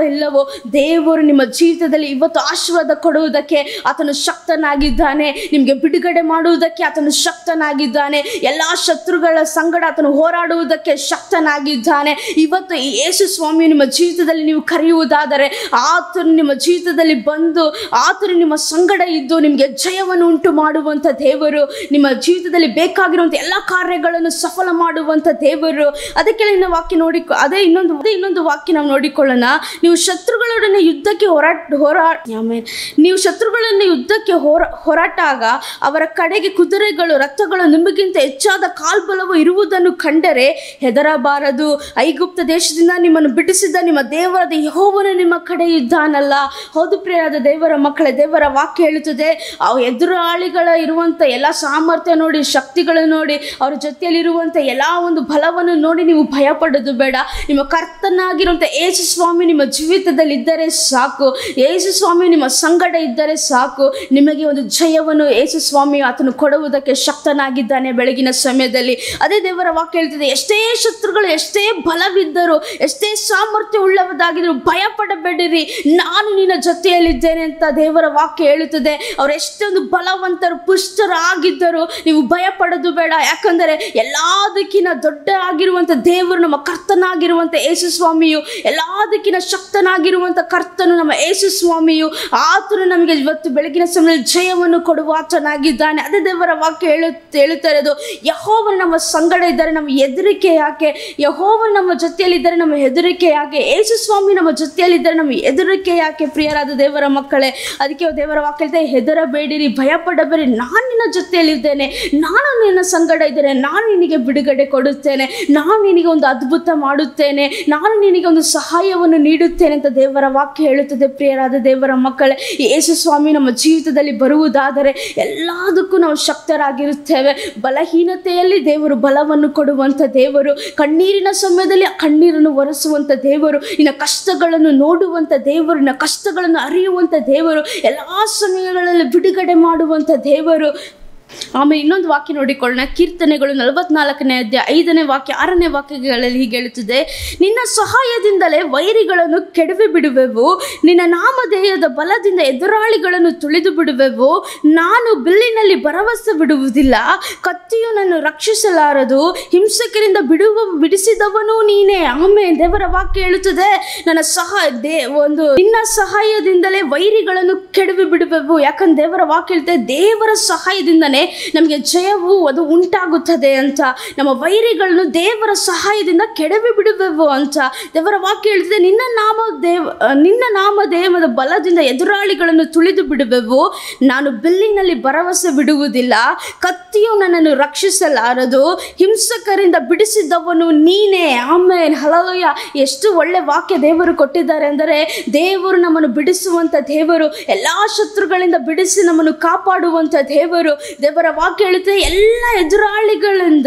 ಇಲ್ಲವೋ ದೇವರು ನಿಮ್ಮ ಜೀವಿತದಲ್ಲಿ ಇವತ್ತು ಆಶೀರ್ವಾದ ಕೊಡುವುದಕ್ಕೆ ಆತನು ಶಕ್ತನಾಗಿದ್ದಾನೆ ನಿಮಗೆ ಬಿಡುಗಡೆ ಮಾಡುವುದಕ್ಕೆ ಆತನು ಶಕ್ತನಾಗಿದ್ದಾನೆ ಎಲ್ಲ ಶತ್ರುಗಳ ಸಂಗಡ ಆತನು ಹೋರಾಡುವುದಕ್ಕೆ ಶಕ್ತನಾಗಿದ್ದಾನೆ ಇವತ್ತು ಈ ಯೇಸು ಸ್ವಾಮಿ ನಿಮ್ಮ ಜೀವಿತದಲ್ಲಿ ನೀವು ಕರೆಯುವುದಾದರೆ ಆತನು ನಿಮ್ಮ ಜೀವಿತದಲ್ಲಿ ಬಂದು ಆತನು ನಿಮ್ಮ ಸಂಗಡ ಇದ್ದು ನಿಮಗೆ ಜಯವನ್ನು ಉಂಟು ಮಾಡುವಂಥ ದೇವರು ನಿಮ್ಮ ಜೀವಿತದಲ್ಲಿ ಬೇಕಾಗಿರುವಂಥ ಎಲ್ಲ ಕಾರ್ಯಗಳನ್ನು ಸಫಲ ಮಾಡುವಂಥ ದೇವರು ಅದಕ್ಕೆ ನಿನ್ನ ವಾಕ್ಯ ನೋಡಿ ಅದೇ ಇನ್ನೊಂದು ಅದೇ ಇನ್ನೊಂದು ವಾಕ್ಯ ನಾವು ನೋಡಿಕೊಳ್ಳೋಣ ನೀವು ಶತ್ರುಗಳೊಡನೆ ಯುದ್ಧಕ್ಕೆ ಹೋರಾಟ ಹೋರಾ ಆಮೇಲೆ ನೀವು ಶತ್ರುಗಳನ್ನು ಯುದ್ಧಕ್ಕೆ ಹೋರ ಹೋರಾಟಾಗ ಅವರ ಕಡೆಗೆ ಕುದುರೆಗಳು ರಥಗಳು ನಿಮಗಿಂತ ಹೆಚ್ಚಾದ ಕಾಲ್ಬಲವು ಇರುವುದನ್ನು ಕಂಡರೆ ಹೆದರಬಾರದು ಐಗುಪ್ತ ದೇಶದಿಂದ ನಿಮ್ಮನ್ನು ಬಿಡಿಸಿದ ನಿಮ್ಮ ದೇವರಾದ ಯಹೋವನು ನಿಮ್ಮ ಕಡೆ ಇದ್ದಾನಲ್ಲ ಹೌದು ಪ್ರಿಯರಾದ ದೇವರ ಮಕ್ಕಳೇ ದೇವರ ವಾಕ್ಯ ಹೇಳುತ್ತದೆ ಆ ಎದುರಾಳಿಗಳ ಇರುವಂಥ ಎಲ್ಲ ಸಾಮರ್ಥ್ಯ ನೋಡಿ ಶಕ್ತಿಗಳು ನೋಡಿ ಅವ್ರ ಜೊತೆಯಲ್ಲಿರುವಂಥ ಎಲ್ಲ ಒಂದು ಬಲವನ್ನು ನೋಡಿ ನೀವು ಭಯಪಡೋದು ಬೇಡ ನಿಮ್ಮ ಕರ್ತನಾಗಿರುವಂಥ ಯೇಸು ಸ್ವಾಮಿ ನಿಮ್ಮ ಜೀವಿತದಲ್ಲಿ ಇದ್ದರೆ ಸಾಕು ಯೇಸು ಸ್ವಾಮಿ ನಿಮ್ಮ ಸಂಗಡ ಇದ್ದರೆ ಸಾಕು ನಿಮಗೆ ಒಂದು ಜಯವನ್ನು ಯೇಸು ಸ್ವಾಮಿ ಆತನು ಕೊಡುವುದಕ್ಕೆ ಶಕ್ತನಾಗಿದ್ದಾನೆ ಬೆಳಗಿನ ಸಮಯದಲ್ಲಿ ಅದೇ ದೇವರ ವಾಕ್ಯ ಹೇಳ್ತಿದೆ ಎಷ್ಟೇ ಶತ್ರುಗಳು ಎಷ್ಟೇ ಬಲವಿದ್ದರು ಎಷ್ಟೇ ಸಾಮರ್ಥ್ಯ ಉಳ್ಳವದಾಗಿದ್ರು ಭಯ ಪಡಬೇಡಿರಿ ನಾನು ನಿನ್ನ ಜೊತೆಯಲ್ಲಿದ್ದೇನೆ ಅಂತ ದೇವರ ವಾಕ್ಯ ಹೇಳುತ್ತದೆ ಅವ್ರು ಎಷ್ಟೊಂದು ಬಲವಂತರು ಪುಷ್ಟರಾಗಿದ್ದರು ನೀವು ಭಯ ಪಡೋದು ಬೇಡ ಯಾಕಂದರೆ ಎಲ್ಲದಕ್ಕಿಂತ ದೊಡ್ಡ ಆಗಿರುವಂಥ ದೇವರು ನಮ್ಮ ಕರ್ತನಾಗಿರುವಂಥ ಯೇಸು ಸ್ವಾಮಿಯು ಎಲ್ಲದಕ್ಕಿಂತ ಶಕ್ತನಾಗಿರುವಂಥ ಕರ್ತನು ನಮ್ಮ ಯೇಸು ಸ್ವಾಮಿಯು ಆತನು ನಮಗೆ ಇವತ್ತು ಬೆಳಗಿನ ಸಮಯದಲ್ಲಿ ಜಯವನ್ನು ಕೊಡುವ ಆತನಾಗಿದ್ದಾನೆ ಅದೇ ದೇವರ ವಾಕ್ಯ ಹೇಳು ಹೇಳುತ್ತಾ ಇರೋದು ಯಹೋವನು ನಮ್ಮ ಸಂಗಡ ಇದ್ದಾರೆ ನಮ್ಮ ಹೆದರಿಕೆ ಯಾಕೆ ಯಹೋವನು ನಮ್ಮ ಜೊತೆಯಲ್ಲಿದ್ದರೆ ನಮ್ಮ ಹೆದರಿಕೆ ಯಾಕೆ ಯೇಸು ಸ್ವಾಮಿ ನಮ್ಮ ಜೊತೆಯಲ್ಲಿದ್ದರೆ ನಮ್ಮ ಹೆದರಿಕೆ ಯಾಕೆ ಪ್ರಿಯರಾದ ದೇವರ ಮಕ್ಕಳೇ ಅದಕ್ಕೆ ದೇವರ ವಾಕ್ಯ ಹೇಳ್ತಾ ಹೆದರಬೇಡಿರಿ ಭಯಪಡಬೇಡಿ ನಾನು ನಿನ್ನ ಜೊತೆಯಲ್ಲಿದ್ದೇನೆ ನಾನು ನಿನ್ನ ಸಂಗಡ ಇದ್ದೇನೆ ನಾನು ನಿನಗೆ ಬಿಡುಗಡೆ ಕೊಡುತ್ತೇನೆ ನಾನು ನಿನಗೆ ಒಂದು ಅದ್ಭುತ ಮಾಡುತ್ತೇನೆ ನಾನು ನಿನಗೆ ಒಂದು ಸಹಾಯವನ್ನು ನೀಡುತ್ತೇನೆ ಅಂತ ದೇವರ ವಾಕ್ಯ ಹೇಳುತ್ತದೆ ಪ್ರಿಯರಾದ ದೇವರ ಮಕ್ಕಳೇ ಈ ಯೇಸು ಸ್ವಾಮಿ ನಮ್ಮ ಜೀವಿತದಲ್ಲಿ ಬರುವುದಾದರೆ ಎಲ್ಲದಕ್ಕೂ ನಾವು ಶಕ್ತರಾಗಿರುತ್ತೇವೆ ಬಲಹೀನತೆಯಲ್ಲಿ ದೇವರು ಬಲವನ್ನು ಕೊಡುವಂಥ ದೇವರು ಕಣ್ಣೀರಿನ ಸಮಯದಲ್ಲಿ ಆ ಕಣ್ಣೀರನ್ನು ಒರೆಸುವಂಥ ದೇವರು ಇನ್ನ ಕಷ್ಟಗಳನ್ನು ನೋಡುವಂಥ ದೇವರು ಇನ್ನ ಕಷ್ಟಗಳನ್ನು ಅರಿಯುವಂಥ ದೇವರು ಎಲ್ಲ ಸಮಯಗಳಲ್ಲಿ ಬಿಡುಗಡೆ ಮಾಡುವಂಥ ದೇವರು ಆಮೇಲೆ ಇನ್ನೊಂದು ವಾಕ್ಯ ನೋಡಿಕೊಳ್ಳೋಣ ಕೀರ್ತನೆಗಳು ನಲವತ್ನಾಲ್ಕನೇ ಅಧ್ಯಾಯ ಐದನೇ ವಾಕ್ಯ ಆರನೇ ವಾಕ್ಯಗಳಲ್ಲಿ ಹೀಗೆ ಹೇಳುತ್ತದೆ ನಿನ್ನ ಸಹಾಯದಿಂದಲೇ ವೈರಿಗಳನ್ನು ಕೆಡವಿ ಬಿಡುವೆವು ನಿನ್ನ ನಾಮಧೇಯದ ಬಲದಿಂದ ಎದುರಾಳಿಗಳನ್ನು ತುಳಿದು ಬಿಡುವೆವು ನಾನು ಬಿಲ್ಲಿನಲ್ಲಿ ಭರವಸೆ ಬಿಡುವುದಿಲ್ಲ ಕತ್ತಿಯು ನನ್ನ ರಕ್ಷಿಸಲಾರದು ಹಿಂಸಕರಿಂದ ಬಿಡುವ ಬಿಡಿಸಿದವನು ನೀನೇ ಆಮೇಲೆ ದೇವರ ವಾಕ್ಯ ಹೇಳುತ್ತದೆ ನನ್ನ ಸಹಾಯ ದೇ ಒಂದು ನಿನ್ನ ಸಹಾಯದಿಂದಲೇ ವೈರಿಗಳನ್ನು ಕೆಡವಿ ಬಿಡುವೆವು ಯಾಕಂದ್ರೆ ದೇವರ ವಾಕ್ಯ ಹೇಳ್ತದೆ ದೇವರ ಸಹಾಯದಿಂದನೇ ನಮಗೆ ಜಯವು ಅದು ಉಂಟಾಗುತ್ತದೆ ಅಂತ ನಮ್ಮ ವೈರಿಗಳನ್ನು ದೇವರ ಸಹಾಯದಿಂದ ಕೆಡವಿ ಬಿಡುವೆವು ಅಂತ ದೇವರ ವಾಕ್ಯ ಹೇಳ್ತಿದೆ ನಿನ್ನ ನಾಮ ದೇವ ನಿನ್ನ ನಾಮ ದೇವದ ಬಲದಿಂದ ಎದುರಾಳಿಗಳನ್ನು ತುಳಿದು ಬಿಡುವೆವು ನಾನು ಬಿಲ್ಲಿನಲ್ಲಿ ಭರವಸೆ ಬಿಡುವುದಿಲ್ಲ ಕತ್ತಿಯು ನನ್ನನ್ನು ರಕ್ಷಿಸಲಾರದು ಹಿಂಸಕರಿಂದ ಬಿಡಿಸಿದವನು ನೀನೇ ಆಮೇಲೆ ಹಲಲಯ್ಯ ಎಷ್ಟು ಒಳ್ಳೆ ವಾಕ್ಯ ದೇವರು ಕೊಟ್ಟಿದ್ದಾರೆ ಅಂದರೆ ದೇವರು ನಮ್ಮನ್ನು ಬಿಡಿಸುವಂಥ ದೇವರು ಎಲ್ಲ ಶತ್ರುಗಳಿಂದ ಬಿಡಿಸಿ ನಮ್ಮನ್ನು ಕಾಪಾಡುವಂಥ ದೇವರು ದೇವರ ವಾಕ್ಯ ಹೇಳುತ್ತೆ ಎಲ್ಲ ಎದುರಾಳಿಗಳಿಂದ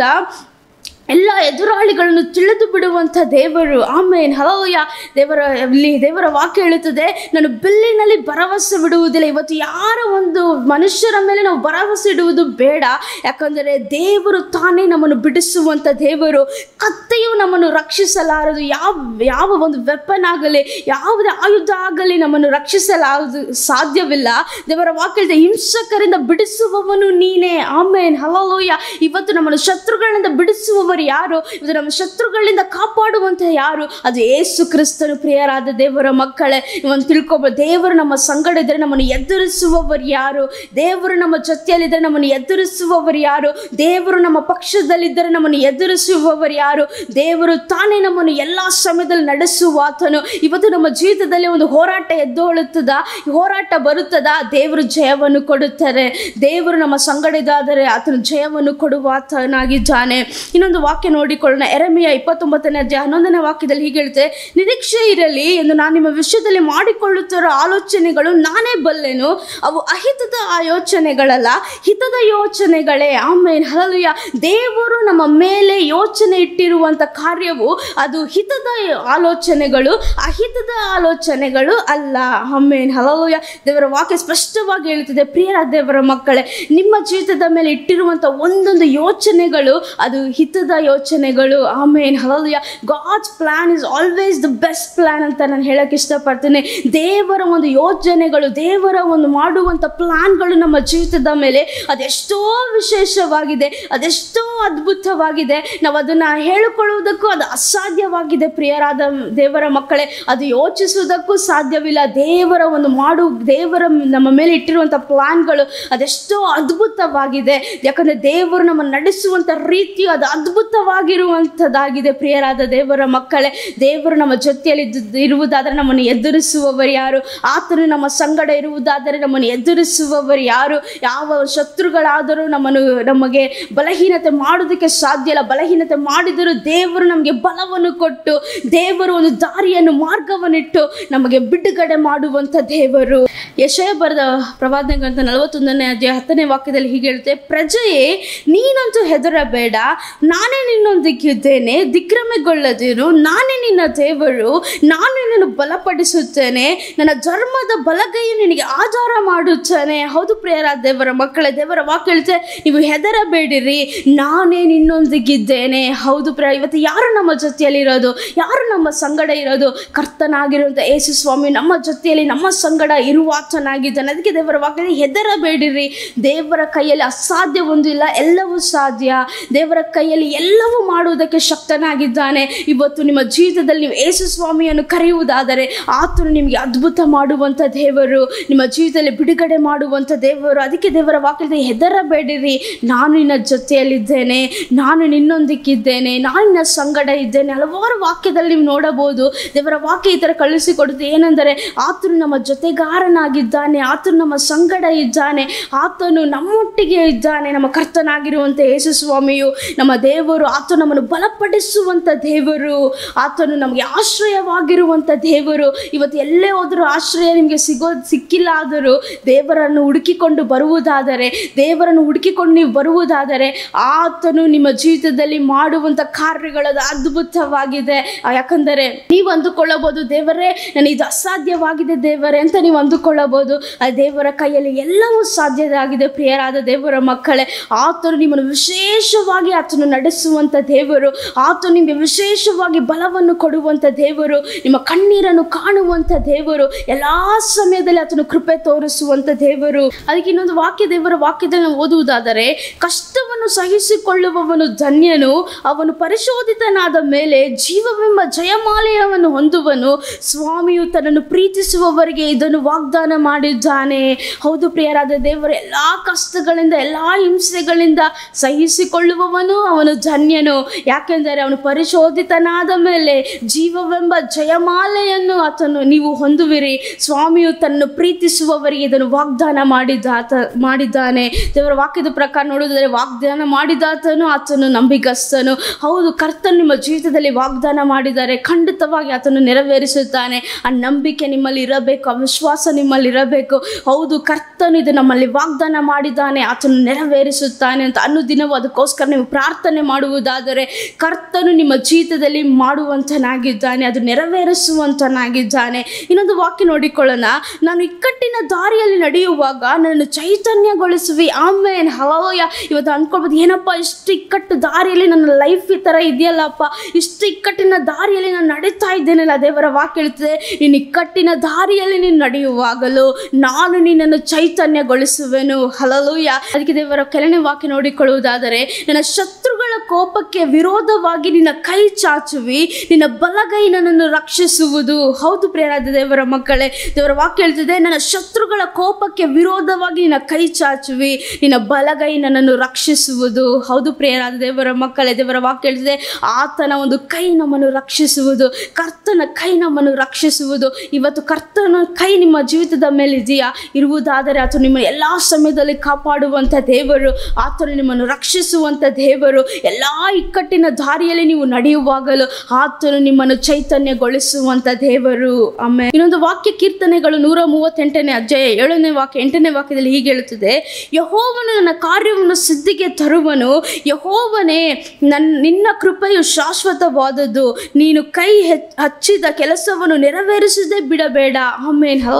ಎಲ್ಲ ಎದುರಾಳಿಗಳನ್ನು ತಿಳಿದು ಬಿಡುವಂಥ ದೇವರು ಆಮೇನ್ ಹಲೋಯ ದೇವರ ಇಲ್ಲಿ ದೇವರ ವಾಕ್ಯ ಹೇಳುತ್ತದೆ ನಾನು ಬಿಲ್ಲಿನಲ್ಲಿ ಭರವಸೆ ಬಿಡುವುದಿಲ್ಲ ಇವತ್ತು ಯಾರ ಒಂದು ಮನುಷ್ಯರ ಮೇಲೆ ನಾವು ಭರವಸೆ ಇಡುವುದು ಬೇಡ ಯಾಕಂದರೆ ದೇವರು ತಾನೇ ನಮ್ಮನ್ನು ಬಿಡಿಸುವಂಥ ದೇವರು ಕತ್ತೆಯು ನಮ್ಮನ್ನು ರಕ್ಷಿಸಲಾರದು ಯಾವ ಯಾವ ಒಂದು ವೆಪನ್ ಆಗಲಿ ಯಾವುದೇ ಆಯುಧ ಆಗಲಿ ನಮ್ಮನ್ನು ರಕ್ಷಿಸಲಾರದು ಸಾಧ್ಯವಿಲ್ಲ ದೇವರ ವಾಕ್ಯ ಹೇಳಿದೆ ಹಿಂಸಕರಿಂದ ಬಿಡಿಸುವವನು ನೀನೇ ಆಮೇನ್ ಹಲೋಯ ಇವತ್ತು ನಮ್ಮನ್ನು ಶತ್ರುಗಳಿಂದ ಬಿಡಿಸುವವರು ಯಾರು ಇವತ್ತು ನಮ್ಮ ಶತ್ರುಗಳಿಂದ ಕಾಪಾಡುವಂಥ ಯಾರು ಅದು ಏಸು ಕ್ರಿಸ್ತನು ಪ್ರಿಯರಾದ ದೇವರ ಮಕ್ಕಳೇ ಇವನು ತಿಳ್ಕೊಬೋದು ದೇವರು ನಮ್ಮ ಸಂಗಡ ಇದ್ದರೆ ನಮ್ಮನ್ನು ಎದುರಿಸುವವರು ಯಾರು ದೇವರು ನಮ್ಮ ಜೊತೆಯಲ್ಲಿದ್ದರೆ ನಮ್ಮನ್ನು ಎದುರಿಸುವವರು ಯಾರು ದೇವರು ನಮ್ಮ ಪಕ್ಷದಲ್ಲಿದ್ದರೆ ನಮ್ಮನ್ನು ಎದುರಿಸುವವರು ಯಾರು ದೇವರು ತಾನೇ ನಮ್ಮನ್ನು ಎಲ್ಲ ಸಮಯದಲ್ಲಿ ನಡೆಸುವ ಆತನು ಇವತ್ತು ನಮ್ಮ ಜೀವಿತದಲ್ಲಿ ಒಂದು ಹೋರಾಟ ಎದ್ದೋಳುತ್ತದ ಹೋರಾಟ ಬರುತ್ತದ ದೇವರು ಜಯವನ್ನು ಕೊಡುತ್ತಾರೆ ದೇವರು ನಮ್ಮ ಸಂಗಡ ಇದ್ದಾದರೆ ಆತನು ಜಯವನ್ನು ಕೊಡುವ ಆತನಾಗಿದ್ದಾನೆ ಇನ್ನೊಂದು ವಾಕ್ಯ ನೋಡಿಕೊಳ್ಳೋಣ ಎರೆಮೆಯ ಇಪ್ಪತ್ತೊಂಬತ್ತನೇ ಅಧ್ಯಾಯ ಹನ್ನೊಂದನೇ ವಾಕ್ಯದಲ್ಲಿ ಹೀಗೆ ಹೇಳುತ್ತೆ ನಿರೀಕ್ಷೆ ಇರಲಿ ಎಂದು ನಾನು ನಿಮ್ಮ ವಿಷಯದಲ್ಲಿ ಮಾಡಿಕೊಳ್ಳುತ್ತಿರೋ ಆಲೋಚನೆಗಳು ನಾನೇ ಬಲ್ಲೆನು ಅವು ಅಹಿತದ ಆಲೋಚನೆಗಳಲ್ಲ ಹಿತದ ಯೋಚನೆಗಳೇ ಆಮೇಲೆ ಹಲಲುಯ ದೇವರು ನಮ್ಮ ಮೇಲೆ ಯೋಚನೆ ಇಟ್ಟಿರುವಂಥ ಕಾರ್ಯವು ಅದು ಹಿತದ ಆಲೋಚನೆಗಳು ಅಹಿತದ ಆಲೋಚನೆಗಳು ಅಲ್ಲ ಆಮೇನ್ ಹಲಲುಯ ದೇವರ ವಾಕ್ಯ ಸ್ಪಷ್ಟವಾಗಿ ಹೇಳುತ್ತದೆ ಪ್ರಿಯರ ದೇವರ ಮಕ್ಕಳೇ ನಿಮ್ಮ ಜೀವಿತದ ಮೇಲೆ ಇಟ್ಟಿರುವಂಥ ಒಂದೊಂದು ಯೋಚನೆಗಳು ಅದು ಹಿತದ ಸರಿಯಾದ ಯೋಚನೆಗಳು ಆಮೇನ್ ಹಲಲಿಯ God's plan is always the best plan ಅಂತ ನಾನು ಹೇಳಕ್ಕೆ ಇಷ್ಟಪಡ್ತೀನಿ ದೇವರ ಒಂದು ಯೋಜನೆಗಳು ದೇವರ ಒಂದು ಮಾಡುವಂಥ ಪ್ಲಾನ್ಗಳು ನಮ್ಮ ಜೀವಿತದ ಮೇಲೆ ಅದೆಷ್ಟೋ ವಿಶೇಷವಾಗಿದೆ ಅದೆಷ್ಟೋ ಅದ್ಭುತವಾಗಿದೆ ನಾವು ಅದನ್ನು ಹೇಳಿಕೊಳ್ಳುವುದಕ್ಕೂ ಅದು ಅಸಾಧ್ಯವಾಗಿದೆ ಪ್ರಿಯರಾದ ದೇವರ ಮಕ್ಕಳೇ ಅದು ಯೋಚಿಸುವುದಕ್ಕೂ ಸಾಧ್ಯವಿಲ್ಲ ದೇವರ ಒಂದು ಮಾಡು ದೇವರ ನಮ್ಮ ಮೇಲೆ ಇಟ್ಟಿರುವಂಥ ಪ್ಲಾನ್ಗಳು ಅದೆಷ್ಟೋ ಅದ್ಭುತವಾಗಿದೆ ಯಾಕಂದರೆ ದೇವರು ನಮ್ಮ ನಡೆಸುವಂಥ ರೀತಿಯು ಅದು ಅದ್ಭುತವಾಗಿರುವಂಥದ್ದಾಗಿದೆ ಪ್ರಿಯರಾದ ದೇವರ ಮಕ್ಕಳೇ ದೇವರು ನಮ್ಮ ಜೊತೆಯಲ್ಲಿ ಇದ್ದು- ಇರುವುದಾದರೆ ನಮ್ಮನ್ನು ಎದುರಿಸುವವರು ಯಾರು ಆತನು ನಮ್ಮ ಸಂಗಡ ಇರುವುದಾದರೆ ನಮ್ಮನ್ನು ಎದುರಿಸುವವರು ಯಾರು ಯಾವ ಶತ್ರುಗಳಾದರೂ ನಮ್ಮನ್ನು ನಮಗೆ ಬಲಹೀನತೆ ಮಾಡೋದಕ್ಕೆ ಸಾಧ್ಯ ಇಲ್ಲ ಬಲಹೀನತೆ ಮಾಡಿದರೂ ದೇವರು ನಮಗೆ ಬಲವನ್ನು ಕೊಟ್ಟು ದೇವರು ಒಂದು ದಾರಿಯನ್ನು ಮಾರ್ಗವನ್ನಿಟ್ಟು ನಮಗೆ ಬಿಡುಗಡೆ ಮಾಡುವಂಥ ದೇವರು ಯಶಯ ಬರೆದ ಪ್ರವಾದನೆ ಗ್ರಂಥ ನಲವತ್ತೊಂದನೇ ಅಧ್ಯಾಯ ಹತ್ತನೇ ವಾಕ್ಯದಲ್ಲಿ ಹೀಗೆ ಹೇಳುತ್ತೆ ಪ್ರಜೆಯೇ ನೀನಂತೂ ಹೆದರಬೇಡ ನಾನೇ ನಿನ್ನೊಂದಿಗಿದ್ದೇನೆ ದಿಗ್ಭ್ರಮೆಗೊಳ್ಳದಿರು ನಾನೇ ನಿನ್ನ ದೇವರು ನಾನು ನಿನ್ನನ್ನು ಬಲಪಡಿಸುತ್ತೇನೆ ನನ್ನ ಧರ್ಮದ ಬಲಗೈಯು ನಿನಗೆ ಆಧಾರ ಮಾಡುತ್ತೇನೆ ಹೌದು ಪ್ರಿಯರಾದ ದೇವರ ಮಕ್ಕಳೇ ದೇವರ ವಾಕ್ಯ ಹೇಳುತ್ತೆ ನೀವು ಹೆದರಬೇಡಿರಿ ನಾನೇ ನಿನ್ನೊಂದಿಗಿದ್ದೇನೆ ಹೌದು ಪ್ರಿಯ ಇವತ್ತು ಯಾರು ನಮ್ಮ ಜೊತೆಯಲ್ಲಿ ಇರೋದು ಯಾರು ನಮ್ಮ ಸಂಗಡ ಇರೋದು ಕರ್ತನಾಗಿರುವಂಥ ಯೇಸು ಸ್ವಾಮಿ ನಮ್ಮ ಜೊತೆಯಲ್ಲಿ ನಮ್ಮ ಸಂಗಡ ಇರುವಾತನಾಗಿದ್ದಾನೆ ಅದಕ್ಕೆ ದೇವರ ವಾಕ್ಯದಲ್ಲಿ ಹೆದರಬೇಡಿರಿ ದೇವರ ಕೈಯಲ್ಲಿ ಅಸಾಧ್ಯ ಒಂದಿಲ್ಲ ಎಲ್ಲವೂ ಸಾಧ್ಯ ದೇವರ ಕೈಯಲ್ಲಿ ಎಲ್ಲವೂ ಮಾಡುವುದಕ್ಕೆ ಶಕ್ತನಾಗಿದ್ದಾನೆ ಇವತ್ತು ನಿಮ್ಮ ಜೀವಿತದಲ್ಲಿ ನೀವು ಯೇಸು ಸ್ವಾಮಿಯನ್ನು ಕರೆಯುವುದಾದರೆ ಆತನು ನಿಮಗೆ ಅದ್ಭುತ ಮಾಡುವಂಥ ದೇವರು ನಿಮ್ಮ ಜೀವಿತದಲ್ಲಿ ಬಿಡುಗಡೆ ಮಾಡುವಂಥ ದೇವರು ಅದಕ್ಕೆ ದೇವರ ವಾಕ್ಯದಲ್ಲಿ ಹೆದರಬೇಡಿರಿ ನಾನು ನಿನ್ನ ಜೊತೆಯಲ್ಲಿದ್ದೇನೆ ನಾನು ನಿನ್ನೊಂದಿಗಿದ್ದೇನೆ ನಾನು ನಿನ್ನ ಸಂಗಡ ಇದ್ದೇನೆ ಹಲವಾರು ವಾಕ್ಯದಲ್ಲಿ ನೀವು ನೋಡಬಹುದು ದೇವರ ವಾಕ್ಯ ಈ ಥರ ಕಳಿಸಿಕೊಡುತ್ತೆ ಏನೆಂದರೆ ಆತನು ನಮ್ಮ ಜೊತೆಗಾರನಾಗಿದ್ದಾನೆ ಆತನು ನಮ್ಮ ಸಂಗಡ ಇದ್ದಾನೆ ಆತನು ನಮ್ಮೊಟ್ಟಿಗೆ ಇದ್ದಾನೆ ನಮ್ಮ ಕರ್ತನಾಗಿರುವಂಥ ಯೇಸು ಸ್ವಾಮಿಯು ನಮ್ಮ ದೇವರು ಆತನು ನಮ್ಮನ್ನು ಬಲಪಡಿಸುವಂಥ ದೇವರು ಆತನು ನಮಗೆ ಆಶ್ರಯವಾಗಿರುವಂಥ ದೇವರು ಇವತ್ತು ಎಲ್ಲೇ ಹೋದರೂ ಆಶ್ರಯ ನಿಮಗೆ ಸಿಗೋ ಸಿಕ್ಕಿಲ್ಲ ಆದರೂ ದೇವರನ್ನು ಹುಡುಕಿಕೊಂಡು ಬರುವುದಾದರೆ ದೇವರನ್ನು ಹುಡುಕಿಕೊಂಡು ನೀವು ಬರುವುದಾದರೆ ಆತನು ನಿಮ್ಮ ಜೀವಿತದಲ್ಲಿ ಮಾಡುವಂಥ ಕಾರ್ಯಗಳದು ಅದ್ಭುತವಾಗಿದೆ ಆ, ಯಾಕಂದರೆ ನೀವು ಅಂದುಕೊಳ್ಳಬಹುದು ದೇವರೇ ನಾನು ಇದು ಅಸಾಧ್ಯವಾಗಿದೆ ದೇವರೇ ಅಂತ ನೀವು ಅಂದುಕೊಳ್ಳಬಹುದು ಆ ದೇವರ ಕೈಯಲ್ಲಿ ಎಲ್ಲವೂ ಸಾಧ್ಯವಾಗಿದೆ ಪ್ರಿಯರಾದ ದೇವರ ಮಕ್ಕಳೇ ಆತನು ನಿಮ್ಮನ್ನು ವಿಶೇಷವಾಗಿ ಆತನು ನಡೆಸುವಂಥ ದೇವರು ಆತನು ನಿಮಗೆ ವಿಶೇಷವಾಗಿ ಬಲವನ್ನು ಕೊಡುವಂಥ ದೇವರು ನಿಮ್ಮ ಕಣ್ಣೀರನ್ನು ಕಾಣುವಂಥ ದೇವರು ಎಲ್ಲ ಸಮಯದಲ್ಲಿ ಆತನು ಕೃಪೆ ತೋರಿಸುವಂಥ ದೇವರು ಅದಕ್ಕೆ ಇನ್ನೊಂದು ವಾಕ್ಯ ದೇವರ ವಾಕ್ಯದಲ್ಲಿ ನಾವು ಓದುವುದಾದರೆ ಕಷ್ಟವನ್ನು ಸಹಿಸಿಕೊಳ್ಳುವವನು ಧನ್ಯನು ಅವನು ಪರಿಶೋಧಿತನಾದ ಮೇಲೆ ಜೀವವೆಂಬ ಜಯಮಾಲಯವನ್ನು ಹೊಂದುವನು ಸ್ವಾಮಿಯು ತನ್ನನ್ನು ಪ್ರೀತಿಸುವವರಿಗೆ ಇದನ್ನು ವಾಗ್ದಾನ ಮಾಡಿದ್ದಾನೆ ಹೌದು ಪ್ರಿಯರಾದ ದೇವರು ಎಲ್ಲ ಕಷ್ಟಗಳಿಂದ ಎಲ್ಲ ಹಿಂಸೆಗಳಿಂದ ಸಹಿಸಿಕೊಳ್ಳುವವನು ಅವನು ಧನ್ಯನು ಯಾಕೆಂದರೆ ಅವನು ಪರಿಶೋಧಿತನಾದ ಮೇಲೆ ಜೀವವೆಂಬ ಜಯಮಾಲೆಯನ್ನು ಆತನು ನೀವು ಹೊಂದುವಿರಿ ಸ್ವಾಮಿಯು ತನ್ನನ್ನು ಪ್ರೀತಿಸುವವರಿಗೆ ಇದನ್ನು ವಾಗ್ದಾನ ಮಾಡಿದಾತ ಮಾಡಿದ್ದಾನೆ ದೇವರ ವಾಕ್ಯದ ಪ್ರಕಾರ ನೋಡಿದರೆ ವಾಗ್ದಾನ ಮಾಡಿದಾತನು ಆತನು ನಂಬಿಗಸ್ತನು ಹೌದು ಕರ್ತನು ನಿಮ್ಮ ಜೀವಿತದಲ್ಲಿ ವಾಗ್ದಾನ ಮಾಡಿದ್ದಾರೆ ಖಂಡಿತವಾಗಿ ಆತನು ನೆರವೇರಿಸುತ್ತಾನೆ ಆ ನಂಬಿಕೆ ನಿಮ್ಮಲ್ಲಿ ಇರಬೇಕು ಆ ವಿಶ್ವಾಸ ನಿಮ್ಮಲ್ಲಿ ಇರಬೇಕು ಹೌದು ಕರ್ತನು ಇದು ನಮ್ಮಲ್ಲಿ ವಾಗ್ದಾನ ಮಾಡಿದ್ದಾನೆ ಆತನು ನೆರವೇರಿಸುತ್ತಾನೆ ಅಂತ ಅನುದಿನವೂ ಅದಕ್ಕೋಸ್ಕರ ನೀವು ಪ್ರಾರ್ಥನೆ ಮಾಡುವುದಾದರೆ ಕರ್ತನು ನಿಮ್ಮ ಜೀವಿತದಲ್ಲಿ ಮಾಡುವಂತನಾಗಿದ್ದಾನೆ ಅದು ನೆರವೇರಿಸುವಂತನಾಗಿದ್ದಾನೆ ಇನ್ನೊಂದು ವಾಕ್ಯ ನೋಡಿಕೊಳ್ಳೋಣ ನಾನು ಇಕ್ಕಟ್ಟಿನ ದಾರಿಯಲ್ಲಿ ನಡೆಯುವಾಗ ನನ್ನನ್ನು ಚೈತನ್ಯಗೊಳಿಸುವಿ ಆಮೇಲೆ ಹಲೋಯ ಇವತ್ತು ಅನ್ಕೊಳ್ಬೋದು ಏನಪ್ಪ ಇಷ್ಟು ಇಕ್ಕಟ್ಟು ದಾರಿಯಲ್ಲಿ ನನ್ನ ಲೈಫ್ ಈ ಥರ ಇದೆಯಲ್ಲಪ್ಪ ಇಷ್ಟು ಇಕ್ಕಟ್ಟಿನ ದಾರಿಯಲ್ಲಿ ನಾನು ನಡೀತಾ ಇದ್ದೇನಲ್ಲ ದೇವರ ವಾಕ್ಯ ಹೇಳ್ತದೆ ನೀನು ಇಕ್ಕಟ್ಟಿನ ದಾರಿಯಲ್ಲಿ ನೀನು ನಡೆಯುವಾಗಲೂ ನಾನು ನಿನ್ನನ್ನು ಚೈತನ್ಯಗೊಳಿಸುವೆನು ಹಲಲೂಯ ಅದಕ್ಕೆ ದೇವರ ಕೆಳನೆ ವಾಕ್ಯ ನೋಡಿಕೊಳ್ಳುವುದಾದರೆ ನನ್ನ ಶತ್ರುಗಳ ಕೋಪಕ್ಕೆ ವಿರೋಧವಾಗಿ ನಿನ್ನ ಕೈ ಚಾಚುವಿ ನಿನ್ನ ಬಲಗೈ ನನ್ನನ್ನು ರಕ್ಷಿಸುವುದು ಹೌದು ಪ್ರಿಯರಾದ ದೇವರ ಮಕ್ಕಳೇ ದೇವರ ವಾಕ್ಯ ಹೇಳ್ತಿದೆ ನನ್ನ ಶತ್ರುಗಳ ಕೋಪಕ್ಕೆ ವಿರೋಧವಾಗಿ ನಿನ್ನ ಕೈ ಚಾಚುವಿ ನಿನ್ನ ಬಲಗೈ ನನ್ನನ್ನು ರಕ್ಷಿಸುವುದು ಹೌದು ಪ್ರಿಯರಾದ ದೇವರ ಮಕ್ಕಳೇ ದೇವರ ವಾಕ್ಯ ಹೇಳ್ತಿದೆ ಆತನ ಒಂದು ಕೈ ನಮ್ಮನ್ನು ರಕ್ಷಿಸುವುದು ಕರ್ತನ ಕೈ ನಮ್ಮನ್ನು ರಕ್ಷಿಸುವುದು ಇವತ್ತು ಕರ್ತನ ಕೈ ನಿಮ್ಮ ಜೀವಿತದ ಮೇಲೆ ಇದೆಯಾ ಇರುವುದಾದರೆ ಆತ ನಿಮ್ಮ ಎಲ್ಲ ಸಮಯದಲ್ಲಿ ಕಾಪಾಡುವಂಥ ದೇವರು ಆತನು ನಿಮ್ಮನ್ನು ರಕ್ಷಿಸುವಂಥ ದೇವರು ಎಲ್ಲ ಇಕ್ಕಟ್ಟಿನ ದಾರಿಯಲ್ಲಿ ನೀವು ನಡೆಯುವಾಗಲೂ ಆತನು ನಿಮ್ಮನ್ನು ಚೈತನ್ಯಗೊಳಿಸುವಂಥ ದೇವರು ಆಮೇಲೆ ಇನ್ನೊಂದು ವಾಕ್ಯ ಕೀರ್ತನೆಗಳು ನೂರ ಮೂವತ್ತೆಂಟನೇ ಅಧ್ಯಾಯ ಏಳನೇ ವಾಕ್ಯ ಎಂಟನೇ ವಾಕ್ಯದಲ್ಲಿ ಹೀಗೆ ಹೇಳುತ್ತದೆ ಯಹೋವನು ನನ್ನ ಕಾರ್ಯವನ್ನು ಸಿದ್ಧಿಗೆ ತರುವನು ಯಹೋವನೇ ನನ್ನ ನಿನ್ನ ಕೃಪೆಯು ಶಾಶ್ವತವಾದದ್ದು ನೀನು ಕೈ ಹೆಚ್- ಹಚ್ಚಿದ ಕೆಲಸವನ್ನು ನೆರವೇರಿಸದೆ ಬಿಡಬೇಡ ಆಮೇನ್ ಹೌಯ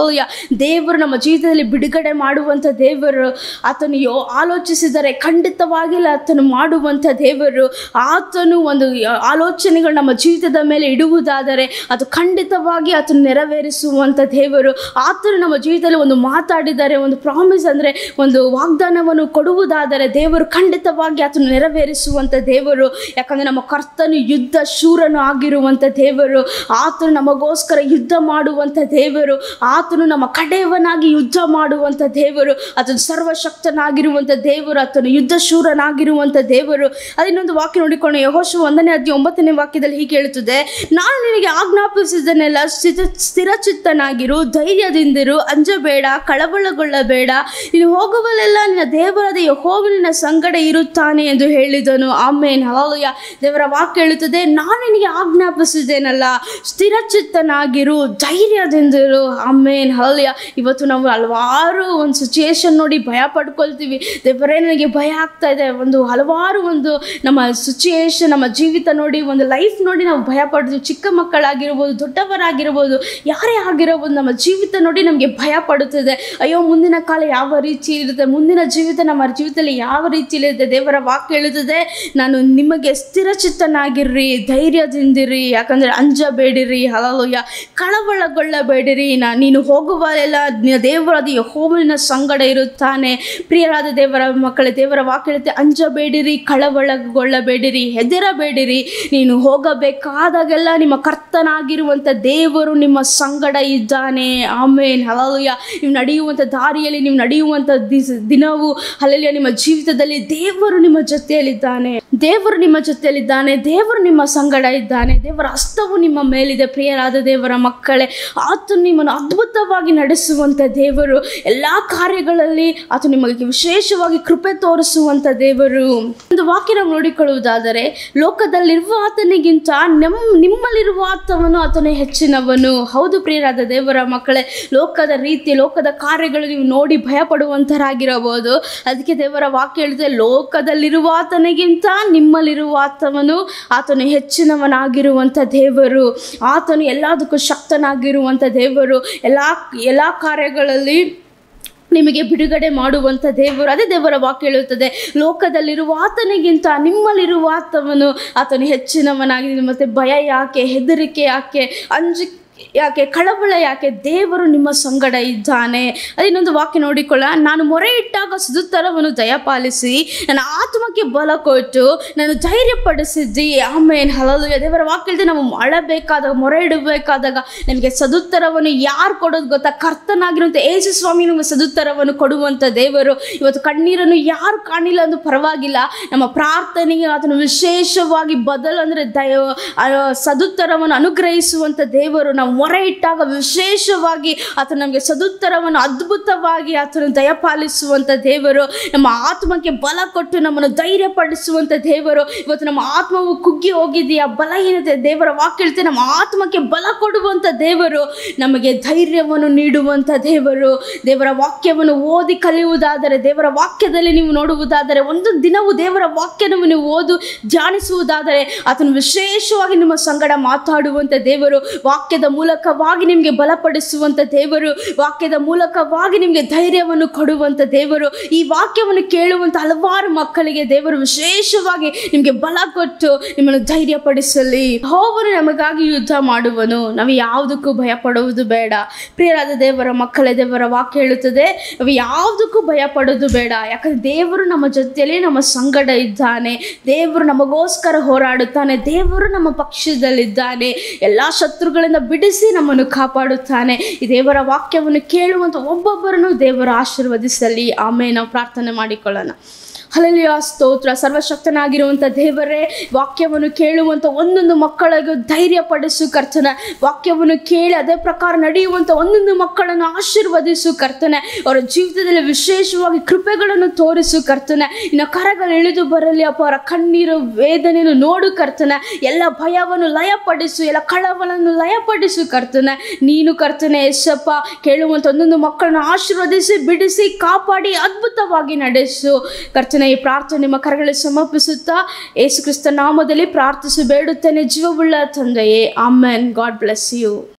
ದೇವರು ನಮ್ಮ ಜೀವಿತದಲ್ಲಿ ಬಿಡುಗಡೆ ಮಾಡುವಂಥ ದೇವರು ಆತನು ಯೋ ಆಲೋಚಿಸಿದರೆ ಖಂಡಿತವಾಗಿಲ್ಲ ಆತನು ಮಾಡುವಂಥ ದೇವರು ಆತನು ಒಂದು ಆಲೋಚನೆಗಳು ನಮ್ಮ ಜೀವಿತದ ಮೇಲೆ ಇಡುವುದಾದರೆ ಅದು ಖಂಡಿತವಾಗಿ ಆತನು ನೆರವೇರಿಸುವಂಥ ದೇವರು ಆತನು ನಮ್ಮ ಜೀವಿತದಲ್ಲಿ ಒಂದು ಮಾತಾಡಿದರೆ ಒಂದು ಪ್ರಾಮಿಸ್ ಅಂದರೆ ಒಂದು ವಾಗ್ದಾನವನ್ನು ಕೊಡುವುದಾದರೆ ದೇವರು ಖಂಡಿತವಾಗಿ ಆತನು ನೆರವೇರಿಸುವಂಥ ದೇವರು ಯಾಕಂದರೆ ನಮ್ಮ ಕರ್ತನು ಯುದ್ಧ ಶೂರನು ಆಗಿರುವಂಥ ದೇವರು ಆತನು ನಮಗೋಸ್ಕರ ಯುದ್ಧ ಮಾಡುವಂಥ ದೇವರು ಆತನು ನಮ್ಮ ಕಡೆಯವನಾಗಿ ಯುದ್ಧ ಮಾಡುವಂಥ ದೇವರು ಆತನು ಸರ್ವಶಕ್ತನಾಗಿರುವಂಥ ದೇವರು ಆತನು ಯುದ್ಧ ಶೂರನಾಗಿರುವಂಥ ದೇವರು ಅದಿನ್ನೊಂದು ವಾಕ್ಯ ನೋಡಿಕೊಂಡು ಯಹೋಶು ಒಂದನೇ ಅಧ್ಯಾಯ ಒಂಬತ್ತನೇ ವಾಕ್ಯದಲ್ಲಿ ಹೀಗೆ ಹೇಳುತ್ತದೆ ನಾನು ನಿನಗೆ ಆಜ್ಞಾಪಿಸಿದನೆಲ್ಲ ಸ್ಥಿತ ಸ್ಥಿರಚಿತ್ತನಾಗಿರು ಧೈರ್ಯದಿಂದಿರು ಅಂಜಬೇಡ ಕಳವಳಗೊಳ್ಳಬೇಡ ನೀನು ಹೋಗುವಲ್ಲೆಲ್ಲ ನಿನ್ನ ದೇವರಾದ ಯಹೋವನಿನ ಸಂಗಡ ಇರುತ್ತಾನೆ ಎಂದು ಹೇಳಿದನು ಆಮೇನ್ ಹಲಲುಯ ದೇವರ ವಾಕ್ಯ ಹೇಳುತ್ತದೆ ನಾನು ನಿನಗೆ ಆಜ್ಞಾಪಿಸಿದ್ದೇನಲ್ಲ ಸ್ಥಿರಚಿತ್ತನಾಗಿರು ಧೈರ್ಯದಿಂದಿರು ಆಮೇನ್ ಹಲಲುಯ ಇವತ್ತು ನಾವು ಹಲವಾರು ಒಂದು ಸಿಚುಯೇಷನ್ ನೋಡಿ ಭಯ ಪಡ್ಕೊಳ್ತೀವಿ ದೇವರೇ ನನಗೆ ಭಯ ಆಗ್ತಾ ಇದೆ ಒಂದು ಹಲವಾರು ಒಂದು ನಮ್ಮ ಸಿಚುಯೇಷನ್ ನಮ್ಮ ಜೀವಿತ ನೋಡಿ ಒಂದು ಲೈಫ್ ನೋಡಿ ನಾವು ಭಯ ಪಡ್ತೀವಿ ಚಿಕ್ಕ ಮಕ್ಕಳಾಗಿರ್ಬೋದು ದೊಡ್ಡವರಾಗಿರ್ಬೋದು ಯಾರೇ ಆಗಿರ್ಬೋದು ನಮ್ಮ ಜೀವಿತ ನೋಡಿ ನಮಗೆ ಭಯ ಪಡುತ್ತದೆ ಅಯ್ಯೋ ಮುಂದಿನ ಕಾಲ ಯಾವ ರೀತಿ ಇರುತ್ತೆ ಮುಂದಿನ ಜೀವಿತ ನಮ್ಮ ಜೀವಿತದಲ್ಲಿ ಯಾವ ರೀತಿಯಲ್ಲಿದೆ ದೇವರ ವಾಕ್ಯ ಹೇಳುತ್ತದೆ ನಾನು ನಿಮಗೆ ಸ್ಥಿರಚಿತ್ತನಾಗಿರ್ರಿ ಧೈರ್ಯದಿಂದಿರಿ ಯಾಕಂದರೆ ಅಂಜಬೇಡಿರಿ ಹಲಲುಯ್ಯ ಕಳವಳಗೊಳ್ಳಬೇಡಿರಿ ನಾ ನೀನು ಹೋಗುವಲ್ಲೆಲ್ಲ ನಿನ್ನ ದೇವರಾದ ಯಹೋವನಿನ ಸಂಗಡ ಇರುತ್ತಾನೆ ಪ್ರಿಯರಾದ ದೇವರ ಮಕ್ಕಳೇ ದೇವರ ವಾಕ್ಯ ಹೇಳುತ್ತೆ ಅಂಜಬೇಡಿರಿ ಕಳವಳಗೊಳ್ಳಬೇಡಿರಿ ಹೆದರಬೇಡಿರಿ ನೀನು ಹೋಗಬೇಕಾದಾಗೆಲ್ಲ ನಿಮ್ಮ ಕರ್ತನಾಗಿರುವಂಥ ದೇವರು ನಿಮ್ಮ ಸಂಗಡ ಇದ್ದಾನೆ ಆಮೇನ್ ಹಲಲುಯ್ಯ ನೀವು ನಡೆಯುವಂಥ ದಾರಿಯಲ್ಲಿ ನೀವು ನಡೆಯುವಂಥ ದಿಸ್ ದಿನವು ಅಲ್ಲೆಲ್ಲ ನಿಮ್ಮ ಜೀವಿತದಲ್ಲಿ ದೇವರು ನಿಮ್ಮ ಜೊತೆಯಲ್ಲಿದ್ದಾನೆ ದೇವರು ನಿಮ್ಮ ಜೊತೆಯಲ್ಲಿದ್ದಾನೆ ದೇವರು ನಿಮ್ಮ ಸಂಗಡ ಇದ್ದಾನೆ ದೇವರ ಹಸ್ತವು ನಿಮ್ಮ ಮೇಲಿದೆ ಪ್ರಿಯರಾದ ದೇವರ ಮಕ್ಕಳೇ ಆತನು ನಿಮ್ಮನ್ನು ಅದ್ಭುತವಾಗಿ ನಡೆಸುವಂಥ ದೇವರು ಎಲ್ಲ ಕಾರ್ಯಗಳಲ್ಲಿ ಆತ ನಿಮಗೆ ವಿಶೇಷವಾಗಿ ಕೃಪೆ ತೋರಿಸುವಂಥ ದೇವರು ಒಂದು ವಾಕ್ಯ ನಾವು ನೋಡಿಕೊಳ್ಳುವುದಾದರೆ ಲೋಕದಲ್ಲಿರುವ ಆತನಿಗಿಂತ ನಮ್ ನಿಮ್ಮಲ್ಲಿರುವ ಆತವನು ಆತನು ಹೆಚ್ಚಿನವನು ಹೌದು ಪ್ರಿಯರಾದ ದೇವರ ಮಕ್ಕಳೇ ಲೋಕದ ರೀತಿ ಲೋಕದ ಕಾರ್ಯಗಳು ನೀವು ನೋಡಿ ಭಯ ಪಡುವಂತರಾಗಿರಬಹುದು ಅದಕ್ಕೆ ದೇವರ ವಾಕ್ಯ ಹೇಳಿದೆ ಲೋಕದಲ್ಲಿರುವ ಆತನಿಗಿಂತ ನಿಮ್ಮಲ್ಲಿರುವ ಆತವನು ಆತನು ಹೆಚ್ಚಿನವನಾಗಿರುವಂಥ ದೇವರು ಆತನು ಎಲ್ಲದಕ್ಕೂ ಶಕ್ತನಾಗಿರುವಂಥ ದೇವರು ಎಲ್ಲ ಎಲ್ಲ ಕಾರ್ಯಗಳಲ್ಲಿ ನಿಮಗೆ ಬಿಡುಗಡೆ ಮಾಡುವಂಥ ದೇವರು ಅದೇ ದೇವರ ವಾಕ್ಯ ಹೇಳುತ್ತದೆ ಲೋಕದಲ್ಲಿರುವ ಆತನಿಗಿಂತ ನಿಮ್ಮಲ್ಲಿರುವ ಆತವನು ಆತನು ಹೆಚ್ಚಿನವನಾಗಿದೆ ಮತ್ತು ಭಯ ಯಾಕೆ ಹೆದರಿಕೆ ಯಾಕೆ ಅಂಜಿ ಯಾಕೆ ಕಳವಳ ಯಾಕೆ ದೇವರು ನಿಮ್ಮ ಸಂಗಡ ಇದ್ದಾನೆ ಅದಿನ್ನೊಂದು ವಾಕ್ಯ ನೋಡಿಕೊಳ್ಳ ನಾನು ಮೊರೆ ಇಟ್ಟಾಗ ಸುದುತ್ತರವನ್ನು ದಯಪಾಲಿಸಿ ನನ್ನ ಆತ್ಮಕ್ಕೆ ಬಲ ಕೊಟ್ಟು ನಾನು ಧೈರ್ಯಪಡಿಸಿದ್ದಿ ಆಮೇಲೆ ಹಲಲು ದೇವರ ವಾಕ್ಯ ಹೇಳಿದೆ ನಾವು ಅಳಬೇಕಾದಾಗ ಮೊರೆ ಇಡಬೇಕಾದಾಗ ನಮಗೆ ಸದುತ್ತರವನ್ನು ಯಾರು ಕೊಡೋದು ಗೊತ್ತಾ ಕರ್ತನಾಗಿರುವಂಥ ಏಸು ಸ್ವಾಮಿ ನಮಗೆ ಸದುತ್ತರವನ್ನು ಕೊಡುವಂಥ ದೇವರು ಇವತ್ತು ಕಣ್ಣೀರನ್ನು ಯಾರು ಕಾಣಿಲ್ಲ ಅಂದ್ರೂ ಪರವಾಗಿಲ್ಲ ನಮ್ಮ ಪ್ರಾರ್ಥನೆಗೆ ಅದನ್ನು ವಿಶೇಷವಾಗಿ ಬದಲು ಅಂದರೆ ದಯ ಆ, ಸದುತ್ತರವನ್ನು ಅನುಗ್ರಹಿಸುವಂಥ ದೇವರು ನಾವು ಮೊರೆ ಇಟ್ಟಾಗ ವಿಶೇಷವಾಗಿ ಆತನು ನಮಗೆ ಸದುತ್ತರವನ್ನು ಅದ್ಭುತವಾಗಿ ಆತನು ದಯಪಾಲಿಸುವಂಥ ದೇವರು ನಮ್ಮ ಆತ್ಮಕ್ಕೆ ಬಲ ಕೊಟ್ಟು ನಮ್ಮನ್ನು ಧೈರ್ಯಪಡಿಸುವಂಥ ದೇವರು ಇವತ್ತು ನಮ್ಮ ಆತ್ಮವು ಕುಗ್ಗಿ ಹೋಗಿದೆಯಾ ಬಲಹೀನತೆ ದೇವರ ವಾಕ್ಯ ಹೇಳ್ತೆ ನಮ್ಮ ಆತ್ಮಕ್ಕೆ ಬಲ ಕೊಡುವಂಥ ದೇವರು ನಮಗೆ ಧೈರ್ಯವನ್ನು ನೀಡುವಂಥ ದೇವರು ದೇವರ ವಾಕ್ಯವನ್ನು ಓದಿ ಕಲಿಯುವುದಾದರೆ ದೇವರ ವಾಕ್ಯದಲ್ಲಿ ನೀವು ನೋಡುವುದಾದರೆ ಒಂದು ದಿನವೂ ದೇವರ ವಾಕ್ಯವನ್ನು ನೀವು ಓದು ಧ್ಯಾನಿಸುವುದಾದರೆ ಆತನು ವಿಶೇಷವಾಗಿ ನಿಮ್ಮ ಸಂಗಡ ಮಾತಾಡುವಂಥ ದೇವರು ವಾಕ್ಯದ ಮೂಲಕವಾಗಿ ನಿಮಗೆ ಬಲಪಡಿಸುವಂಥ ದೇವರು ವಾಕ್ಯದ ಮೂಲಕವಾಗಿ ನಿಮಗೆ ಧೈರ್ಯವನ್ನು ಕೊಡುವಂಥ ದೇವರು ಈ ವಾಕ್ಯವನ್ನು ಕೇಳುವಂಥ ಹಲವಾರು ಮಕ್ಕಳಿಗೆ ದೇವರು ವಿಶೇಷವಾಗಿ ನಿಮಗೆ ಬಲ ಕೊಟ್ಟು ನಿಮ್ಮನ್ನು ಧೈರ್ಯಪಡಿಸಲಿ ಹೋವನು ನಮಗಾಗಿ ಯುದ್ಧ ಮಾಡುವನು ನಾವು ಯಾವುದಕ್ಕೂ ಭಯ ಪಡುವುದು ಬೇಡ ಪ್ರಿಯರಾದ ದೇವರ ಮಕ್ಕಳ ದೇವರ ವಾಕ್ಯ ಹೇಳುತ್ತದೆ ನಾವು ಯಾವುದಕ್ಕೂ ಭಯ ಪಡೋದು ಬೇಡ ಯಾಕಂದ್ರೆ ದೇವರು ನಮ್ಮ ಜೊತೆಯಲ್ಲಿ ನಮ್ಮ ಸಂಗಡ ಇದ್ದಾನೆ ದೇವರು ನಮಗೋಸ್ಕರ ಹೋರಾಡುತ್ತಾನೆ ದೇವರು ನಮ್ಮ ಪಕ್ಷದಲ್ಲಿದ್ದಾನೆ ಎಲ್ಲ ಶತ್ರುಗಳಿಂದ ಬಿಡಿಸಿ ನಮ್ಮನ್ನು ಕಾಪಾಡುತ್ತಾನೆ ಈ ದೇವರ ವಾಕ್ಯವನ್ನು ಕೇಳುವಂಥ ಒಬ್ಬೊಬ್ಬರನ್ನು ದೇವರು ಆಶೀರ್ವದಿಸಲಿ ಆಮೇಲೆ ನಾವು ಪ್ರಾರ್ಥನೆ ಮಾಡಿಕೊಳ್ಳೋಣ ಹಲಲಿಯ ಸ್ತೋತ್ರ ಸರ್ವಶಕ್ತನಾಗಿರುವಂಥ ದೇವರೇ ವಾಕ್ಯವನ್ನು ಕೇಳುವಂಥ ಒಂದೊಂದು ಮಕ್ಕಳಿಗೂ ಧೈರ್ಯ ಪಡಿಸು ಕರ್ತನೆ ವಾಕ್ಯವನ್ನು ಕೇಳಿ ಅದೇ ಪ್ರಕಾರ ನಡೆಯುವಂಥ ಒಂದೊಂದು ಮಕ್ಕಳನ್ನು ಆಶೀರ್ವದಿಸು ಕರ್ತನೆ ಅವರ ಜೀವಿತದಲ್ಲಿ ವಿಶೇಷವಾಗಿ ಕೃಪೆಗಳನ್ನು ತೋರಿಸು ಕರ್ತನೆ ಇನ್ನು ಕರಗಳು ಇಳಿದು ಬರಲಿ ಅಪ್ಪ ಅವರ ಕಣ್ಣೀರು ವೇದನೆಯನ್ನು ನೋಡು ಕರ್ತನೆ ಎಲ್ಲ ಭಯವನ್ನು ಲಯಪಡಿಸು ಎಲ್ಲ ಕಳವಳನ್ನು ಲಯಪಡಿಸು ಕರ್ತನೆ ನೀನು ಕರ್ತನೆ ಎಸ್ಸಪ್ಪ ಕೇಳುವಂಥ ಒಂದೊಂದು ಮಕ್ಕಳನ್ನು ಆಶೀರ್ವದಿಸಿ ಬಿಡಿಸಿ ಕಾಪಾಡಿ ಅದ್ಭುತವಾಗಿ ನಡೆಸು ಕರ್ತನೆ ಈ ಪ್ರಾರ್ಥನೆ ನಿಮ್ಮ ಕರಗಳಲ್ಲಿ ಸಮರ್ಪಿಸುತ್ತಾ ಯೇಸು ಕ್ರಿಸ್ತ ನಾಮದಲ್ಲಿ ಪ್ರಾರ್ಥಿಸಿ ಬೇಡುತ್ತೇನೆ ಜೀವವುಳ್ಳ ತಂದೆಯೇ ಆಮೆನ್ ಗಾಡ್ ಬ್ಲೆಸ್ ಯು